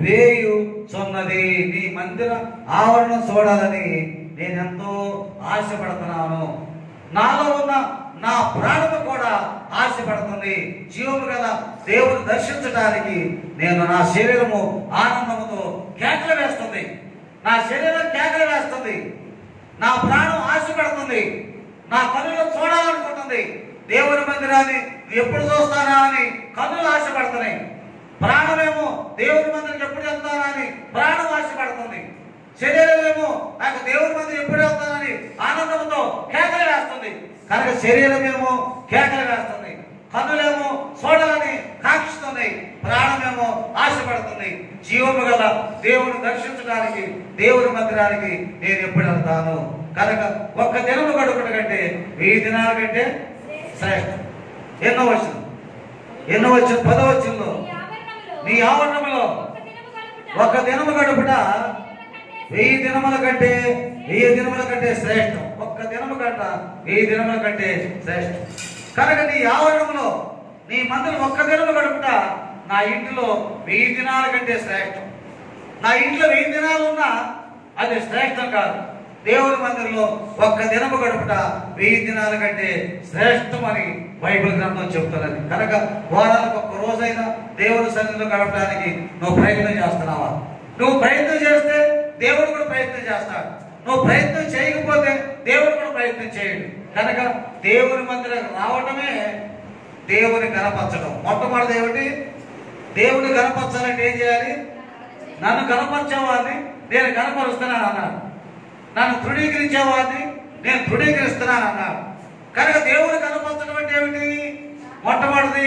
వేయుచున్నది నీ మందిర ఆవరణం చూడాలని నేనెంతో ఆశపడుతున్నాను నాలో ఉన్న నా ప్రాణము కూడా ఆశపడుతుంది జీవము గల దేవుని దర్శించడానికి నేను నా శరీరము ఆనందముతో కేకలు వేస్తుంది నా శరీరం కేకలు వేస్తుంది నా ప్రాణం ఆశపడుతుంది నా కన్నులు చూడాలనుకుంటుంది దేవుని మందిరాన్ని ఎప్పుడు చూస్తానా అని కన్నులు ఆశపడుతున్నాయి ప్రాణమేమో దేవుని మందిరం ఎప్పుడు వెళ్తానా అని ప్రాణం ఆశపడుతుంది శరీరమేమో నాకు దేవుని మందిరం ఎప్పుడు వెళ్తానని ఆనందంతో కేకలు వేస్తుంది కనుక శరీరమేమో కేకలు వేస్తుంది కన్నులేమో చూడాలని కాక్షిస్తున్నాయి ప్రాణమేమో ఆశపడుతుంది జీవము గల దేవుని దర్శించడానికి దేవుని మందిరానికి నేను ఎప్పుడు వెళ్తాను కనుక ఒక్క దినము గడుపుట కంటే వెయ్యి దినాల కంటే శ్రేష్టం ఎన్నో వచ్చిన ఎన్నో వచ్చిన పదవచ్చుల్లో నీ నీ ఆవరణములో ఆవరణములో ఒక్క దినము గడుపుట ఒక దినము గడుపుట వెయ్యి దినముల కంటే వెయ్యి దినముల కంటే శ్రేష్టం ఒక్క దినము గంట వెయ్యి దినముల కంటే శ్రేష్టం కనుక నీ ఆవరణంలో నీ మందులు ఒక్క దినము గడుపుట నా ఇంటిలో వెయ్యి దినాల కంటే శ్రేష్టం నా ఇంట్లో వెయ్యి దినాలు ఉన్నా అది శ్రేష్టం కాదు దేవుని మందిరంలో ఒక్క దినము గడుపుట వెయ్యి దినాల కంటే శ్రేష్టం అని బైబిల్ గ్రంథం చెప్తున్నది కనుక వారానికి ఒక్క రోజైనా దేవుని సన్నిధిలో గడపడానికి నువ్వు ప్రయత్నం చేస్తున్నావా నువ్వు ప్రయత్నం చేస్తే దేవుడు కూడా ప్రయత్నం చేస్తాడు నువ్వు ప్రయత్నం చేయకపోతే దేవుడు కూడా ప్రయత్నం చేయడు కనుక దేవుని మందిరం రావటమే దేవుని కనపరచడం మొట్టమొదటి ఏమిటి దేవుని కనపరచాలంటే ఏం చేయాలి నన్ను కనపరిచేవాడిని నేను కనపరుస్తున్నాను అన్నాడు నన్ను తృణీకరించేవాడిని నేను తృణీకరిస్తున్నాను అన్నాడు కనుక దేవుని కనపరచడం అంటే ఏమిటి మొట్టమొదటిది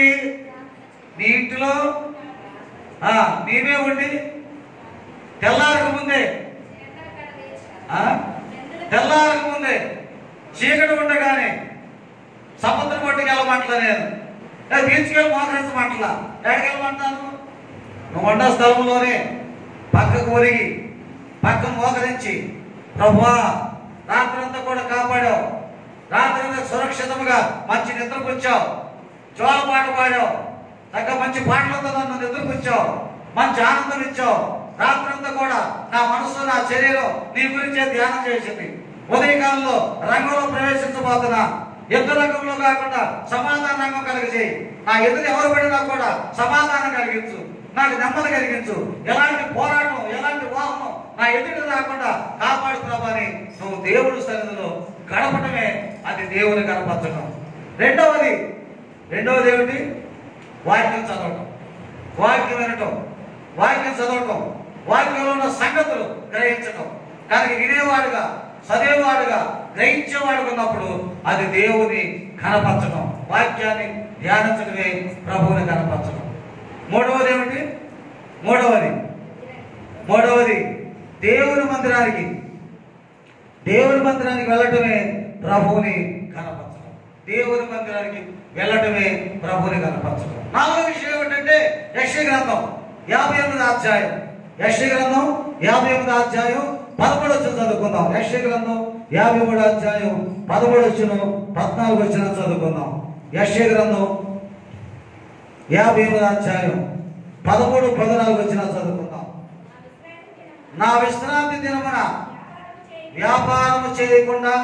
నీ ఇంటిలో ఆ, నీవే ఉండి తెల్లారక ముందే ఆ, తెల్లారక ముందే చీకటి ఉండగానే సముద్రం ఒడ్డుకి వెళ్ళమంటలా నేను ఏ, బీచ్కి వెళ్ళి మోకరించమంటలా ఎక్కడికి వెళ్ళమంటాను నువ్వు ఉన్న స్థలంలోనే పక్కకు ఒరిగి పక్కన మోకరించి ప్రభువా రాత్రంతా కూడా కాపాడావు రాత్రంతా సురక్షితంగా మంచి నిద్రపుచ్చావు జోల పాట పాడావు తగ్గ మంచి పాటలతో నన్ను నిద్రపుచ్చావు మంచి ఆనందం ఇచ్చావు రాత్రంతా కూడా నా మనసు నా శరీరం నీ గురించే ధ్యానం చేసింది ఉదయకాలంలో రంగంలో ప్రవేశించబోతున్నా యుద్ధ రంగంలో కాకుండా సమాధాన రంగం కలిగజేయి నా ఎదురు ఎవరు పడినా కూడా సమాధానం కలిగించు నాకు నెమ్మది కలిగించు ఎలాంటి పోరాటం ఎలాంటి వాహనం నా ఎదురు రాకుండా కాపాడు ప్రభాని నువ్వు దేవుడి సన్నిధిలో గడపటమే అది దేవుని కనపరచడం రెండవది రెండవది ఏమిటి వాక్యం చదవటం వాక్యం వినటం వాక్యం చదవటం వాక్యంలో ఉన్న సంగతులు గ్రహించటం కానీ వినేవాడుగా చదివేవాడుగా గ్రహించేవాడుగా ఉన్నప్పుడు అది దేవుని కనపరచడం వాక్యాన్ని ధ్యానించడమే ప్రభువుని కనపరచడం మూడవది ఏమిటి మూడవది మూడవది దేవుని మందిరానికి దేవుని మందిరానికి వెళ్ళటమే ప్రభువుని కనపరచడం దేవుని మందిరానికి వెళ్ళటమే ప్రభువుని కనపరచడం నాలుగో విషయం ఏమిటంటే యక్ష గ్రంథం యాభై ఎనిమిది అధ్యాయం యక్ష గ్రంథం యాభై ఎనిమిది అధ్యాయం పదమూడు వచ్చిన చదువుకుందాం యక్ష గ్రంథం యాభై మూడు అధ్యాయం పదమూడు వచ్చిన పద్నాలుగు వచ్చిన చదువుకుందాం యక్ష గ్రంథం యాభై ఎనిమిది అధ్యాయం పదమూడు పద్నాలుగు వచ్చిన చదువుకుందాం నా విశ్రాంతి దినమున వ్యాపారము చేయకుండా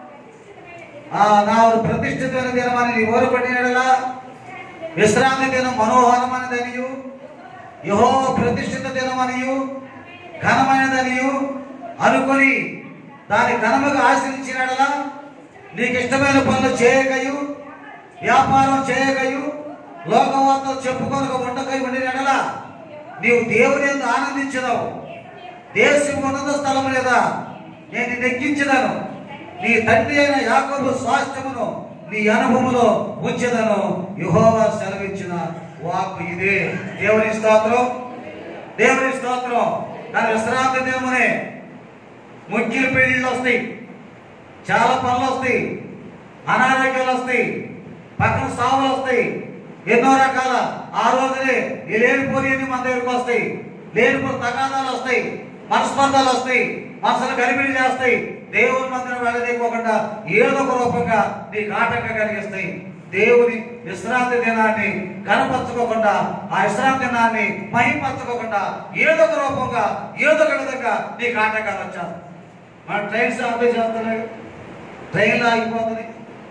ఆ నా ప్రతిష్ఠితమైన దినమని నీ ఓరపడినలా విశ్రాంతి దినం మనోహరమైనదనియు యహో ప్రతిష్ఠిత దినమనియు ఘనమైనదనియు అనుకొని దాని ఘనముగా ఆశ్రయించినడలా నీకు ఇష్టమైన పనులు చేయకయు వ్యాపారం చేయకయు లోకవార్తలు చెప్పుకొనక ఉండకై ఉండినడలా నీవు దేవుని యందు ఆనందించినావు దేశం ఉన్నత స్థలం లేదా నేను నిన్ను ఎక్కించదను నీ తండ్రి అయిన యాకోబు స్వాస్థ్యమును నీ అనుభవములో ఉంచదను యెహోవా సెలవిచ్చిన వాక్కు ఇదే దేవుని స్తోత్రం దేవుని స్తోత్రం దాని విశ్రాంతి దినమునే ముగ్గురు పెళ్లిళ్ళు వస్తాయి చాలా పనులు వస్తాయి అనారోగ్యాలు వస్తాయి పక్కన సావులు వస్తాయి ఎన్నో రకాల ఆ రోజునే ఈ లేనిపోని మన దగ్గరికి వస్తాయి లేనిపోని తగాదాలు వస్తాయి మనస్పర్ధాలు వస్తాయి మనసులు గరిబిడి చేస్తాయి దేవుని మందిరం వెళ్ళనీయకోకుండా ఏదో ఒక రూపంగా నీకు ఆటంకం కలిగిస్తాయి దేవుని విశ్రాంతి దినాన్ని కనపరచుకోకుండా ఆ విశ్రాంతి దినాన్ని మహిమపరచుకోకుండా ఏదో ఒక రూపంగా ఏదో ఒక విధంగా నీకు ఆటంకాలు వచ్చారు మన ట్రైన్స్ ఆపే చేస్తున్నాయి ట్రైన్లు ఆగిపోతున్నాయి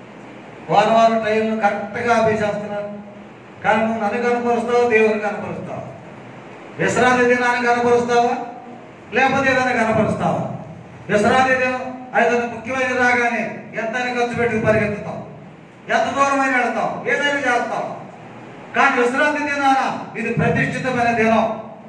వారం వారం ట్రైన్లు కరెక్ట్గా ఆపే చేస్తున్నారు కానీ నువ్వు నన్ను కనపరుస్తావు దేవుని కనపరుస్తావు విశ్రాంతి దినాన్ని కనపరుస్తావా లేకపోతే ఏదైనా కనపరుస్తావా విశ్రాంతి దినం ఏదైనా ముఖ్యమైన రాగానే ఎంతైనా ఖర్చు పెట్టి పరిగెత్తుతాం ఎంత దూరమైన వెళ్తాం ఏదైనా చేస్తాం కానీ విశ్రాంతి దినాన ఇది ప్రతిష్ఠితమైన దినం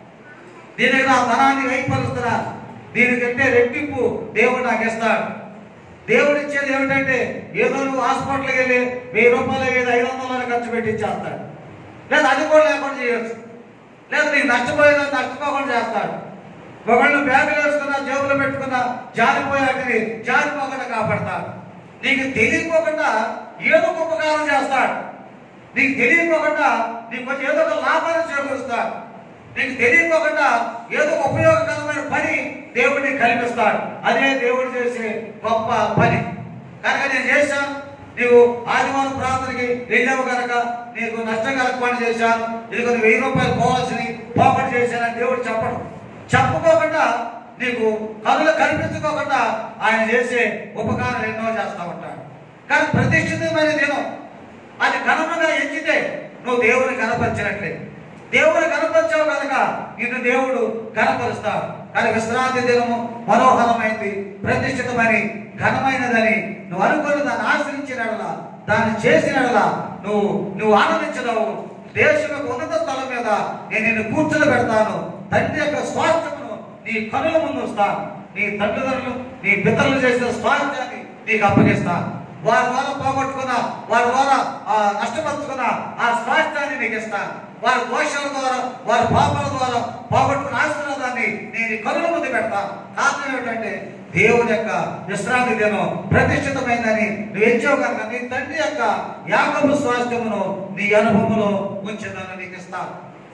దీనికి నా ధనాన్ని వైపరుస్తున్నా దీనికంటే రెట్టింపు దేవుడు నాకు ఇస్తాడు దేవుడు ఇచ్చేది ఏమిటంటే ఏదో నువ్వు హాస్పిటల్కి వెళ్ళి వెయ్యి రూపాయలు ఏదో ఐదు వందలు ఖర్చు పెట్టి ఇచ్చేస్తాడు లేదా అది కూడా లేకుండా చేయొచ్చు లేదా నీకు నష్టపోయేదా నష్టపోకుండా చేస్తాడు ఒకళ్ళు బ్యాగులు వేసుకున్నా జేబులో పెట్టుకున్నా జారిపోయాటిని జారిపోకుండా కాపాడతాడు నీకు తెలియకోకుండా ఏదో ఒక ఉపకారం చేస్తాడు నీకు తెలియకోకుండా నీకు కొంచెం ఏదో ఒక లాభాన్ని చేకూరుస్తాడు నీకు తెలియకోకుండా ఏదో ఒక ఉపయోగకరమైన పని దేవుడిని కల్పిస్తాడు అదే దేవుడు చేసే గొప్ప పని కనుక నేను చేశాను నీవు ఆదివారం ప్రార్థనకి వెళ్ళావు కనుక నీకు నష్టం కలగకుండా చేశాను నీకు వెయ్యి రూపాయలు పోవాల్సింది పోకుండా చేశానని దేవుడు చెప్పడం చెప్పుకోకుండా నీకు కనులు కనిపించుకోకుండా ఆయన చేసే ఉపకారాలు ఎన్నో చేస్తా ఉంటాడు కానీ ప్రతిష్ఠితమైన దినం అది ఘనముగా ఎంచితే నువ్వు దేవుని కనపరిచినట్లే దేవుని కనపరిచావు కనుక నిన్ను దేవుడు కనపరుస్తాడు కానీ విశ్రాంతి దినము మనోహరమైంది ప్రతిష్ఠితమని ఘనమైనదని నువ్వు అనుకుని దాన్ని ఆశ్రయించినడలా దాన్ని చేసినడలా నువ్వు నువ్వు ఆనందించడవు దేశం యొక్క ఉన్నత స్థలం మీద నేను నిన్ను కూర్చొని పెడతాను తండ్రి యొక్క స్వాస్థ్యమును నీ కనుల ముందు ఉంచుతాను నీ తల్లిదండ్రులు నీ పితరులు చేసిన స్వాస్థ్యాన్ని నీకు అప్పగిస్తాను వారి ద్వారా పోగొట్టుకున్న వారి ద్వారా ఆ, నష్టపరుచుకున్న ఆ స్వాస్థ్యాన్ని నీకు ఇస్తాను వారి దోషాల ద్వారా వారి పాపాల ద్వారా పోగొట్టుకున్న ఆశీర్వాదాన్ని నేను నీ కనుల ముందు పెడతాను కారణం ఏమిటంటే దేవుని యొక్క విశ్రాంతి దినం ప్రతిష్ఠితమైందని నువ్వు ఎంచావు కనుక నీ తండ్రి యొక్క యాకపు స్వాస్థ్యమును నీ అనుభవంలో ఉంచిందని నీకు ఇస్తాను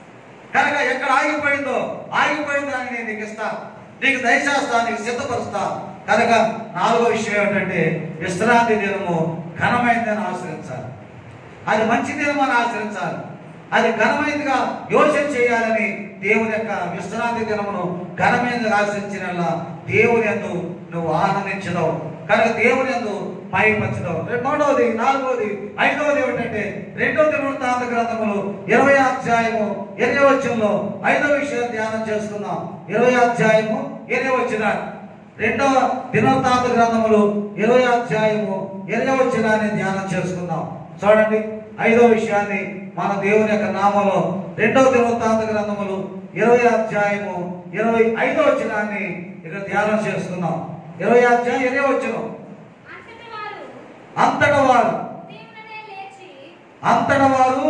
కనుక ఎక్కడ ఆగిపోయిందో ఆగిపోయిన దాన్ని నేను నీకు ఇస్తా నీకు దయచేస్తా నీకు సిద్ధపరుస్తా కనుక నాలుగో విషయం ఏమిటంటే విశ్రాంతి దినము ఘనమైందని ఆశ్రయించాలి అది మంచి దినమని ఆశ్రయించాలి అది ఘనమైనదిగా యోచన చేయాలని దేవుని యొక్క విశ్రాంతి దినమును ఘనమైనదిగా ఆశ్రయించిన దేవుని ఎందు నువ్వు ఆనందించదవు కనుక దేవుని ఎందు మైపరచదవు రెండవది నాలుగవది ఐదవది ఏమిటంటే రెండవ దినవృత్తాంత గ్రంథములు ఇరవై అధ్యాయము ఇరవై వచ్చంలో ఐదవ విషయం ధ్యానం చేసుకుందాం ఇరవై అధ్యాయము ఇరవై వచ్చిన రెండవ దినవృత్తాంత గ్రంథములు ఇరవై అధ్యాయము ఇరవై వచ్చినాన్ని ధ్యానం చేసుకుందాం చూడండి ఐదవ విషయాన్ని మన దేవుని యొక్క నామలో రెండవ దినవృత్తాంత గ్రంథములు ఇరవై అధ్యాయము ఇరవై ఐదవ వచ్చినాన్ని ఇక ధ్యానం చేసుకుందాం ఇరవై అధ్యాయం ఇరవై వచ్చిన అంతటి వారు అంతట వారు ఉదయముననే లేచి అంతట వారు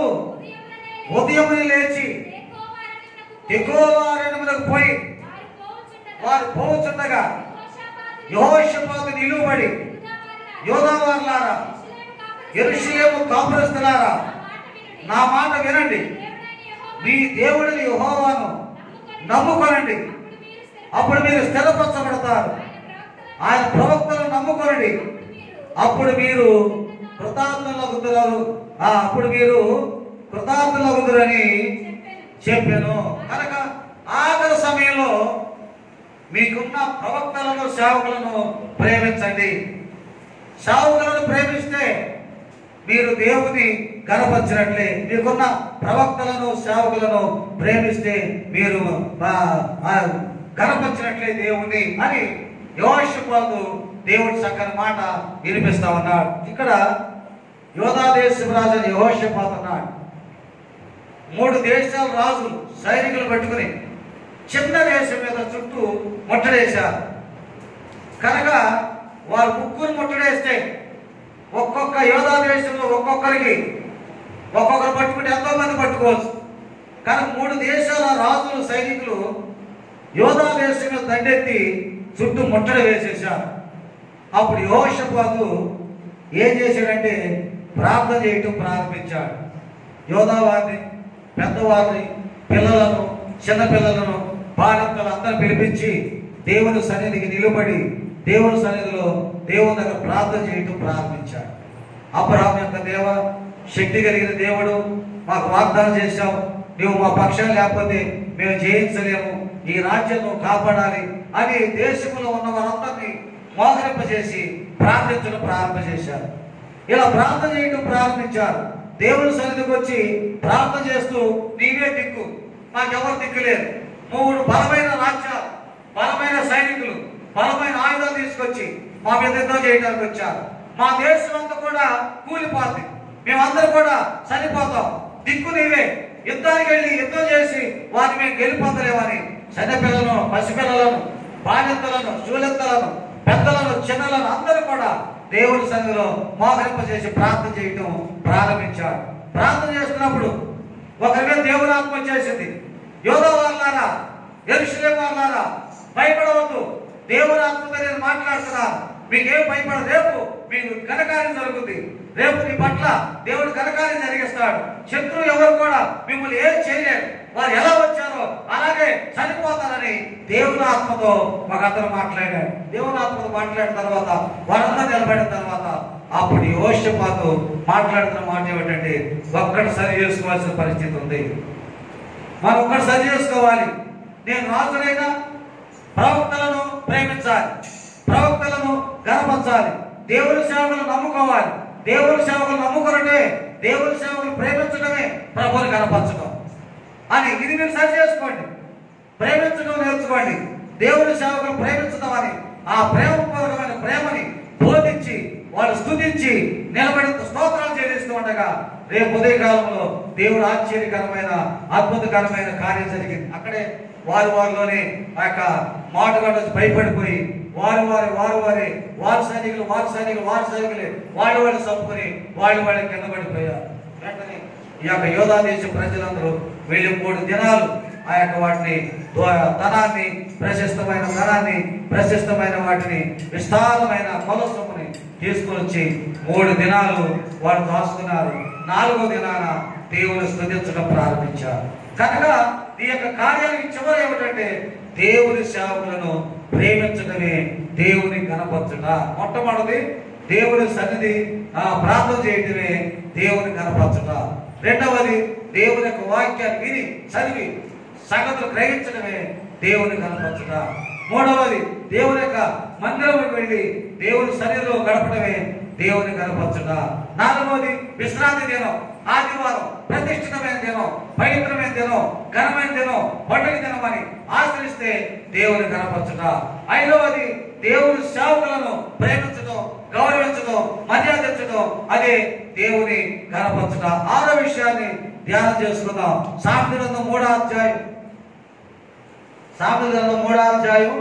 ఉదయముననే లేచి ఉదయం లేచి తెకోవ అరణ్యమునకు తెగోవారణ్యములకు పోయి వారు వారు పోవుచుండగా పోవచ్చుండగా యెహోషాపాతు యెహోషాపాతు నిలువబడి యోధావారులారా ఎరుషలేము కాపురస్తులారా నా మాట వినండి మీ దేవుడిని యెహోవాను నమ్ముకొనండి అప్పుడు మీరు స్థిరపరచబడతారు ఆయన ప్రవక్తలను నమ్ముకొనండి అప్పుడు మీరు కృతార్థులగుతారు ఆ, అప్పుడు మీరు కృతార్థులగుదురని చెప్పాను కనుక ఆఖరి సమయంలో మీకున్న ప్రవక్తలను సేవకులను ప్రేమించండి సేవకులను ప్రేమిస్తే మీరు దేవుని గనపరిచినట్లే మీకున్న ప్రవక్తలను సేవకులను ప్రేమిస్తే మీరు గనపరిచినట్లే దేవుని అని యోషపాతు దేవుడి చక్కని మాట వినిపిస్తా ఉన్నాడు ఇక్కడ యోధాదేశరాజు అని యహోషపాతు అన్నాడు మూడు దేశాల రాజులు సైనికులు పట్టుకుని చిన్న దేశం మీద చుట్టూ ముట్టడేశారు కనుక వారు ముగ్గురు ముట్టడేస్తే ఒక్కొక్క యోధా దేశంలో ఒక్కొక్కరికి ఒక్కొక్కరు పట్టుకుంటే ఎంతో మంది పట్టుకోవచ్చు కానీ మూడు దేశాల రాజులు సైనికులు యోధా దేశం మీద దండెత్తి చుట్టూ ముట్టడి వేసేశారు అప్పుడు యోషపాదు ఏం చేశాడంటే ప్రార్థన చేయటం ప్రారంభించాడు యోధా వారిని పెద్దవారిని పిల్లలను చిన్నపిల్లలను బాలింతలు అందరూ పిలిపించి దేవుని సన్నిధికి నిలబడి దేవుని సన్నిధిలో దేవుని దగ్గర ప్రార్థన చేయటం ప్రారంభించాడు అబ్రహాం యొక్క దేవ శక్తి కలిగిన దేవుడు మాకు వాగ్దానం చేశావు నువ్వు మా పక్షం లేకపోతే మేము జయించలేము ఈ రాజ్యం నువ్వు కాపాడాలి అని దేశంలో ఉన్న వారందరినీ మోహరింపజేసి ప్రార్థించడం ప్రారంభం చేశారు ఇలా ప్రార్థన చేయడం ప్రారంభించారు దేవుని సన్నిధికి వచ్చి ప్రార్థన చేస్తూ నీవే దిక్కు మాకెవరు దిక్కు లేదు మూడు బలమైన రాజ్యాలు బలమైన సైనికులు బలమైన ఆయుధాలు తీసుకొచ్చి మా మీద యుద్ధం చేయడానికి వచ్చారు మా దేశం అంతా కూడా కూలిపోతుంది మేమందరం కూడా చనిపోతాం దిక్కు నీవే యుద్ధానికి వెళ్ళి యుద్ధం చేసి వారిని మేము గెలిపొందలేమని చిన్నపిల్లలను పసిపిల్లలను బాధ్యతలను శూలెత్తలను పెద్దలను చిన్నలను అందరూ కూడా దేవుని సన్నిధిలో మోహరింప చేసి ప్రార్థన చేయటం ప్రారంభించాడు ప్రార్థన చేస్తున్నప్పుడు ఒకరి మీద దేవుని ఆత్మ వచ్చేసింది యోగా వాళ్ళారా ఎరుషులేం వాళ్ళారా భయపడవద్దు దేవుని ఆత్మతో నేను మాట్లాడుతున్నాను మీకేం భయపడ రేపు మీకు ఘనకార్యం జరుగుతుంది రేపు నీ పట్ల దేవుడు ఘనకార్యం జరిగిస్తాడు శత్రువు ఎవరు కూడా మిమ్మల్ని ఏం చేయలేరు వారు ఎలా వచ్చారో అలాగే చనిపోతారని దేవుని ఆత్మతో ఒక అతను మాట్లాడాడు దేవుని ఆత్మతో మాట్లాడిన తర్వాత వారందరూ నిలబడిన తర్వాత అప్పుడు యోషపాతు మాట్లాడుతున్న మాట ఏమిటంటే ఒక్కటి సరి చేసుకోవాల్సిన పరిస్థితి ఉంది మనం ఒక్కటి సరి చేసుకోవాలి నేను రాజునైనా ప్రవక్తలను ప్రేమించాలి ప్రవక్తలను గనపరచాలి దేవుని సేవకులను నమ్ముకోవాలి దేవుని సేవకులు నమ్ముకున్నట్టే దేవుని సేవకులు ప్రేమించడమే ప్రభుని కనపరచడం అని ఇది మీరు సరి చేసుకోండి ప్రేమించడం నేర్చుకోండి దేవుని సేవకులు ప్రేమించడం అని ఆ ప్రేమపూర్వకమైన ప్రేమని బోధించి వాళ్ళు స్తుతించి నిలబడి స్తోత్రాలు చెల్లిస్తూ ఉండగా రేపు ఉదయకాలంలో దేవుడు ఆశ్చర్యకరమైన అద్భుతకరమైన కార్యం జరిగింది అక్కడే వారి వారిలోనే ఆ యొక్క మాటగాడు భయపడిపోయి వారు వారి వారు వారి వారి సైనికులు వారి సైనికులు వారి సైనికులు వాళ్ళు వాళ్ళు చంపుకొని వాళ్ళు వాళ్ళు కింద పడిపోయారు వెంటనే ఈ యొక్క యోధా దేశ ప్రజలందరూ వెళ్ళి మూడు దినాలు ఆ యొక్క వాటిని దో- ధనాన్ని ప్రశస్తమైన ధనాన్ని ప్రశస్తమైన వాటిని విస్తారమైన కొలసముని తీసుకొని వచ్చి మూడు దినాలు వారు దాచుకున్నారు నాలుగో దినాన దేవుని స్థుతించడం ప్రారంభించారు కనుక ఈ యొక్క కార్యానికి చివరి ఏమిటంటే దేవుని సేవకులను ప్రేమించడమే దేవుని కనపరచుట మొట్టమొదటి దేవుని సన్నిధి ఆ ప్రార్థన చేయటమే దేవుని కనపరచుట రెండవది దేవుని యొక్క వాక్యాన్ని విని చదివి సంగతులు గ్రహించడమే దేవుని కనపరచుట మూడవది దేవుని యొక్క మందిరంలోకి వెళ్ళి దేవుని సన్నిధిలో గడపడమే దేవుని కనపరచుట నాలుగవది విశ్రాంతి దినం ఆదివారం ప్రతిష్ఠితమైన దినం పవిత్రమైన దినం ఘనమైన దినం పండుగ దినం అని ఆచరిస్తే దేవుని కనపరచుట ఐదవది దేవుని సేవకులను ప్రేమించడం గౌరవించడం మర్యాదించడం అదే దేవుని కనపరచుట ఆరో విషయాన్ని ధ్యానం చేసుకుందాం సామెత గ్రంథం మూడో అధ్యాయం సామెత గ్రంథం మూడో అధ్యాయం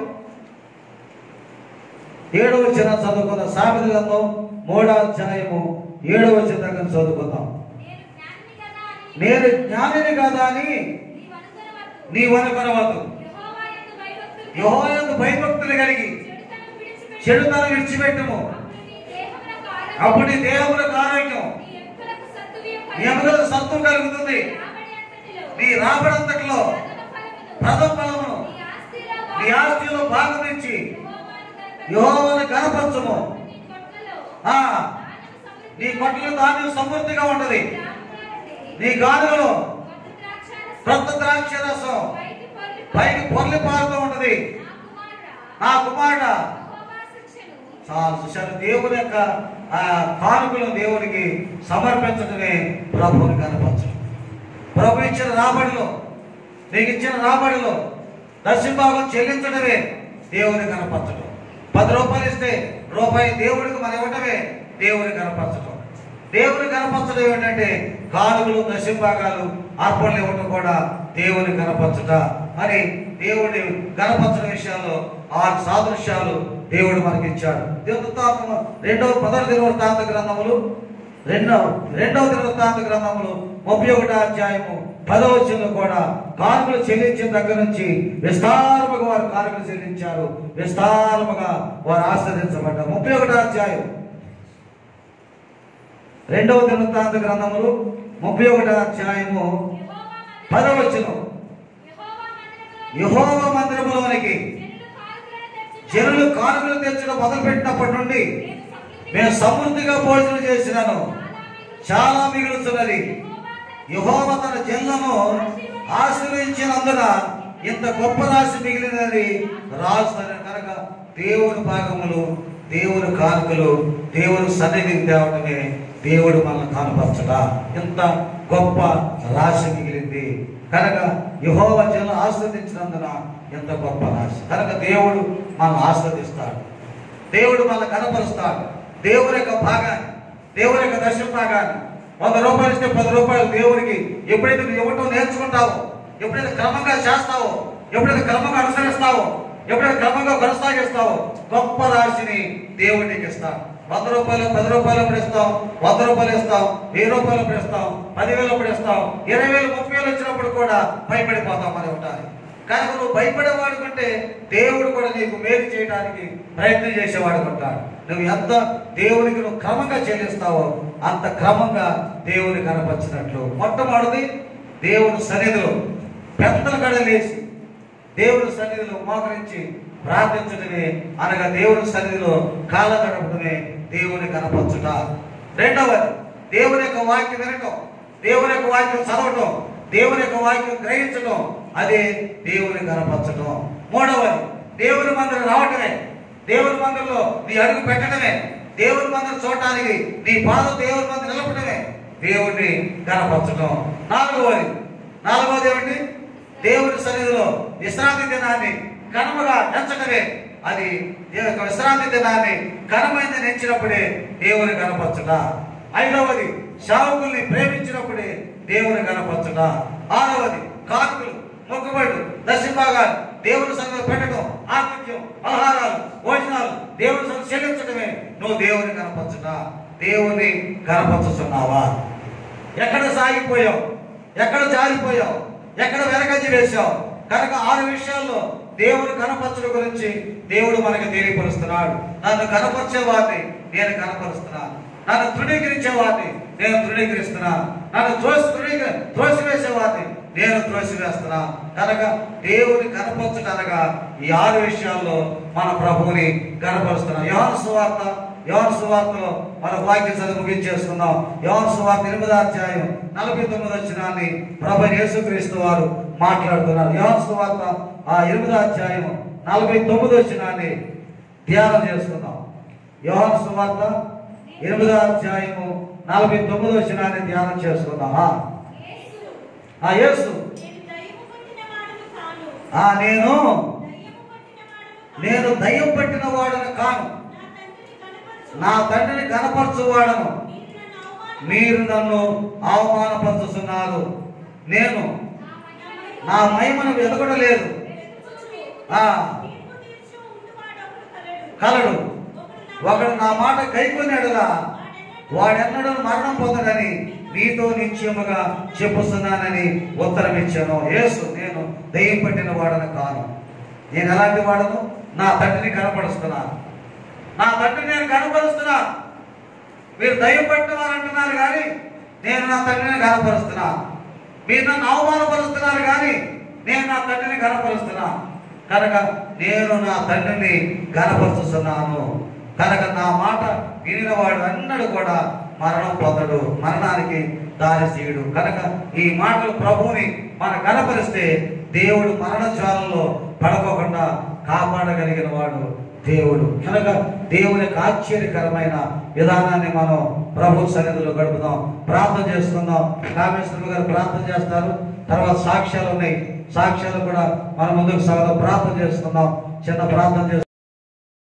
ఏడవ వచ్చిన చదువుకుందాం సామెత గ్రంథం మూడో అధ్యాయము ఏడవ వచ్చిన దగ్గర చదువుకుందాం నేను జ్ఞానిని కదా అని నేను జ్ఞానిని కదా అని నీవు అనుకొనవద్దు. నీవు అనుకొనవద్దు యెహోవా యందు భయభక్తులు యెహోవాయందు భయభక్తులు కలిగి చెడుతనం విడిచిపెట్టు. చెడుతనం విడిచిపెట్టుము అప్పుడు నీ దేహమునకు అప్పుడు నీ ఆరోగ్యం, దేహములకు ఆరోగ్యం నీ ఎముకలకు సత్తువియు నీ ఎముకలకు సత్వం కలుగుతుంది రాబడి అంతటిలో నీ రాబడంతట్లో ప్రథమ ఫలమును, ప్రథమ ఫలమును నీ ఆస్తిలో నీ భాగము ఆస్తిలో భాగం ఇచ్చి యెహోవాను కనపెట్టు. యెహోవాను కనపరచుము నీ కొట్లలో ఆ ధాన్యము సమృద్ధిగా నీ కొట్టలో ధాన్యం సమృద్ధిగా ఉంటది రాములారని, నీ గానుగలో కొత్త ద్రాక్షారసం కొత్త ద్రాక్ష రసం పైకి పొర్లి పైకి పొర్లి పారుతూ ఉంటది నా కుమారుడా, నా కుమారుడ యెహోవా శిక్షను చాలు చూశారు దేవుని యొక్క ఆ కానుకలు దేవునికి సమర్పించడమే ప్రభువుని కనపరచడం ప్రభు ఇచ్చిన రాబడిలో నీకు ఇచ్చిన రాబడిలో దశభాగం చెల్లించడమే దేవుని కనపరచడం పది రూపాయలు ఇస్తే రూపాయి దేవుడికి మనం ఇవ్వటమే దేవుని కనపరచడం దేవుని కనపరచడం ఏమిటంటే కానుకలు దశభాగాలు అర్పణలు ఇవ్వటం కూడా దేవుని కనపరచుట అని దేవుడి కనపరచడం విషయాల్లో ఆరు సాదృశ్యాలు దేవుడు మనకి ఇచ్చాడు దినవృత్తాంతము రెండవ పదవ దినవృత్తాంత గ్రంథములు రెండవ రెండవ దినవృత్తాంత గ్రంథములు ముప్పై ఒకటో అధ్యాయము పదవచనంలో కూడా కానుకలు చెల్లించిన దగ్గర నుంచి విస్తారముగా వారు కానుకలు చెల్లించారు విస్తారముగా వారు ఆశ్రదించబడ్డారు ముప్పై ఒకటో అధ్యాయం రెండవ దినవృత్తాంత గ్రంథములు ముప్పై ఒకటో అధ్యాయము యెహోవా మందిరములో- పదవచనం యెహోవా మందిరములో యహోవ మందిరములోనికి జనులు కానుకలను తెచ్చుచు జనులు కానుకలు తెచ్చడం మొదలుపెట్టినప్పటి నుండి నేను సమృద్ధిగా మేము సమృద్ధిగా భోజనం చేసినాను చాలా చాలా మిగులుతున్నది యహోవ తన జన్లను ఆశ్రయించినందున ఇంత గొప్ప రాశి మిగిలినది రాజుతన కనుక దేవుని భాగములు దేవుని కానుకలు దేవుని సన్నిధికి తేవటమే దేవుడు మనల్ని కానపరచడా ఇంత గొప్ప రాశి మిగిలింది కనుక యహోవ జన్లు ఆస్వాదించినందున ఎంత గొప్ప రాశి కనుక దేవుడు మనల్ని ఆస్వాదిస్తాడు దేవుడు మనల్ని కనపరుస్తాడు దేవుని యొక్క భాగాన్ని దేవుని యొక్క దర్శన భాగాన్ని వంద రూపాయలు ఇస్తే పది రూపాయలు దేవునికి ఎప్పుడైతే నువ్వు ఇవ్వటం నేర్చుకుంటావో ఎప్పుడైతే క్రమంగా చేస్తావో ఎప్పుడైతే క్రమంగా అనుసరిస్తావో ఎప్పుడైతే క్రమంగా కొనసాగిస్తావో గొప్ప రాశిని దేవుడికి ఇస్తాడు వంద రూపాయలు పది రూపాయలు అప్పుడు ఇస్తాం వంద రూపాయలు ఇస్తాం వెయ్యి రూపాయలు అప్పుడు ఇస్తాం పదివేలు అప్పుడు ఇస్తాం ఇరవై వేలు ముప్పై వేలు వచ్చినప్పుడు కూడా భయపడిపోతాం మనం ఉంటారు కనుక నువ్వు భయపడేవాడు కంటే దేవుడు కూడా నీకు మేలు చేయడానికి ప్రయత్నం చేసేవాడు ఉంటాడు నువ్వు ఎంత దేవునికి నువ్వు క్రమంగా చెల్లిస్తావో అంత క్రమంగా దేవుని కనపరిచినట్లు మొట్టమొదటిది దేవుని సన్నిధిలో పెద్దల కడ లేచి దేవుని సన్నిధిలో మోకరించి ప్రార్థించడమే అనగా దేవుని సన్నిధిలో కాల గడపడమే దేవుని కనపరచుట రెండవది దేవుని యొక్క వాక్యం వినటం దేవుని యొక్క వాక్యం చదవటం దేవుని యొక్క వాక్యం గ్రహించడం అదే దేవుని కనపరచడం మూడవది దేవుని మందిరం రావటమే దేవుని మందిరంలో నీ అడుగు పెట్టడమే దేవుని మందిరం చూడటానికి నీ పాదం దేవుని మందిరం నిలపడమే దేవుడిని కనపరచడం నాలుగవది నాలుగవది ఏమిటి దేవుని సన్నిధిలో విశ్రాంతి దినాన్ని ఘనముగా ఎంచడమే అది దేవుని యొక్క విశ్రాంతి దినాన్ని ఘనమైనది ఎంచినప్పుడే దేవుని కనపరచుట ఐదవది శావకుల్ని ప్రేమించినప్పుడే దేవుని కనపరచుట ఆరవది కాకులు మొక్కుబడులు దశభాగాలు దేవుని సన్నిధిలో పెట్టడం ఆతిథ్యం ఆహారాలు భోజనాలు దేవుని సన్నిధిలో చెల్లించడమే నువ్వు దేవుని కనపరచుట దేవుని కనపరచుతున్నావా ఎక్కడ సాగిపోయావు ఎక్కడ జారిపోయావు ఎక్కడ వెనకంజి వేశావు కనుక ఆరు విషయాల్లో దేవుని కనపరచడం గురించి దేవుడు మనకు తెలియపరుస్తున్నాడు నన్ను కనపరిచే వారిని నేను కనపరుస్తున్నాను నన్ను తృణీకరించే వారిని నేను తృణీకరిస్తున్నాను నన్ను త్రోసి తృణీక త్రోసివేసే వారిని నేను త్రోసివేస్తున్నాను కనుక దేవుని కనపరచడనగా ఈ ఆరు విషయాల్లో మన ప్రభువుని కనపరుస్తున్నాం యోహాను సువార్త యోహాను సువార్తలో మన వాక్య చదువు ముగించేసుకుందాం యోహాను సువార్త ఎనిమిదో అధ్యాయం నలభై తొమ్మిది వచ్చినాన్ని ప్రభు యేసుక్రీస్తు వారు మాట్లాడుతున్నారు యోహాను సువార్త ఆ ఎనిమిదో అధ్యాయం నలభై తొమ్మిది వచ్చినాన్ని ధ్యానం చేసుకుందాం యోహాను సువార్త ఎనిమిదో అధ్యాయము నలభై తొమ్మిది వచ్చినాన్ని ధ్యానం చేసుకుందాం ఆ, యేసు ఆ యేసు నేను దయ్యము పట్టిన వాడను కాను ఆ నేను దయ్యము పట్టిన వాడను కాను నేను దయ్యం పట్టిన వాడను కాను నా తండ్రిని కనపరచు నా తండ్రిని కనపరచువాడను మీరు నన్ను అవమాన మీరు నన్ను అవమానపరుచుతున్నారు నేను నా నా మహిమను వెతకడలేదు ఆ. తీర్పు తీర్చు ఉండువాడు ఒకడు కలడు. కలడు ఒకడు నా ఒకడు నా మాట కైకొనేడుగా వాడెన్నడూ మరణం పొందడని నీతో నిశ్చయముగా చెప్పుస్తున్నానని ఉత్తరం ఇచ్చాను యేసు నేను దయ్యం పట్టిన వాడను కాను నేను ఎలాంటి వాడను నా తండ్రిని కనపరుస్తున్నాను నా తండ్రిని నేను కనపరుస్తున్నా మీరు దయ్యం పట్టిన వారు అంటున్నారు కానీ నేను నా తండ్రిని కనపరుస్తున్నాను మీరు నన్ను అవమానపరుస్తున్నారు కానీ నేను నా తండ్రిని కనపరుస్తున్నా కనుక నేను నా తండ్రిని కనపరుస్తున్నాను కనుక నా మాట వినినవాడు అన్నడు కూడా మరణం పొందడు మరణానికి దారి తీయడు కనుక ఈ మాటలు ప్రభువుని మన కనపరిస్తే దేవుడు మరణ జ్వాలలో పడకోకుండా కాపాడగలిగిన వాడు దేవుడు కనుక దేవుని యొక్క ఆశ్చర్యకరమైన విధానాన్ని మనం ప్రభు సన్నిధిలో గడుపుదాం ప్రార్థన చేసుకుందాం కామేశ్వర గారు ప్రార్థన చేస్తారు తర్వాత సాక్ష్యాలు ఉన్నాయి సాక్ష్యాలు కూడా మన ముందుకు సాగదాం ప్రార్థన చేసుకుందాం చిన్న ప్రార్థన చేసుకుందాం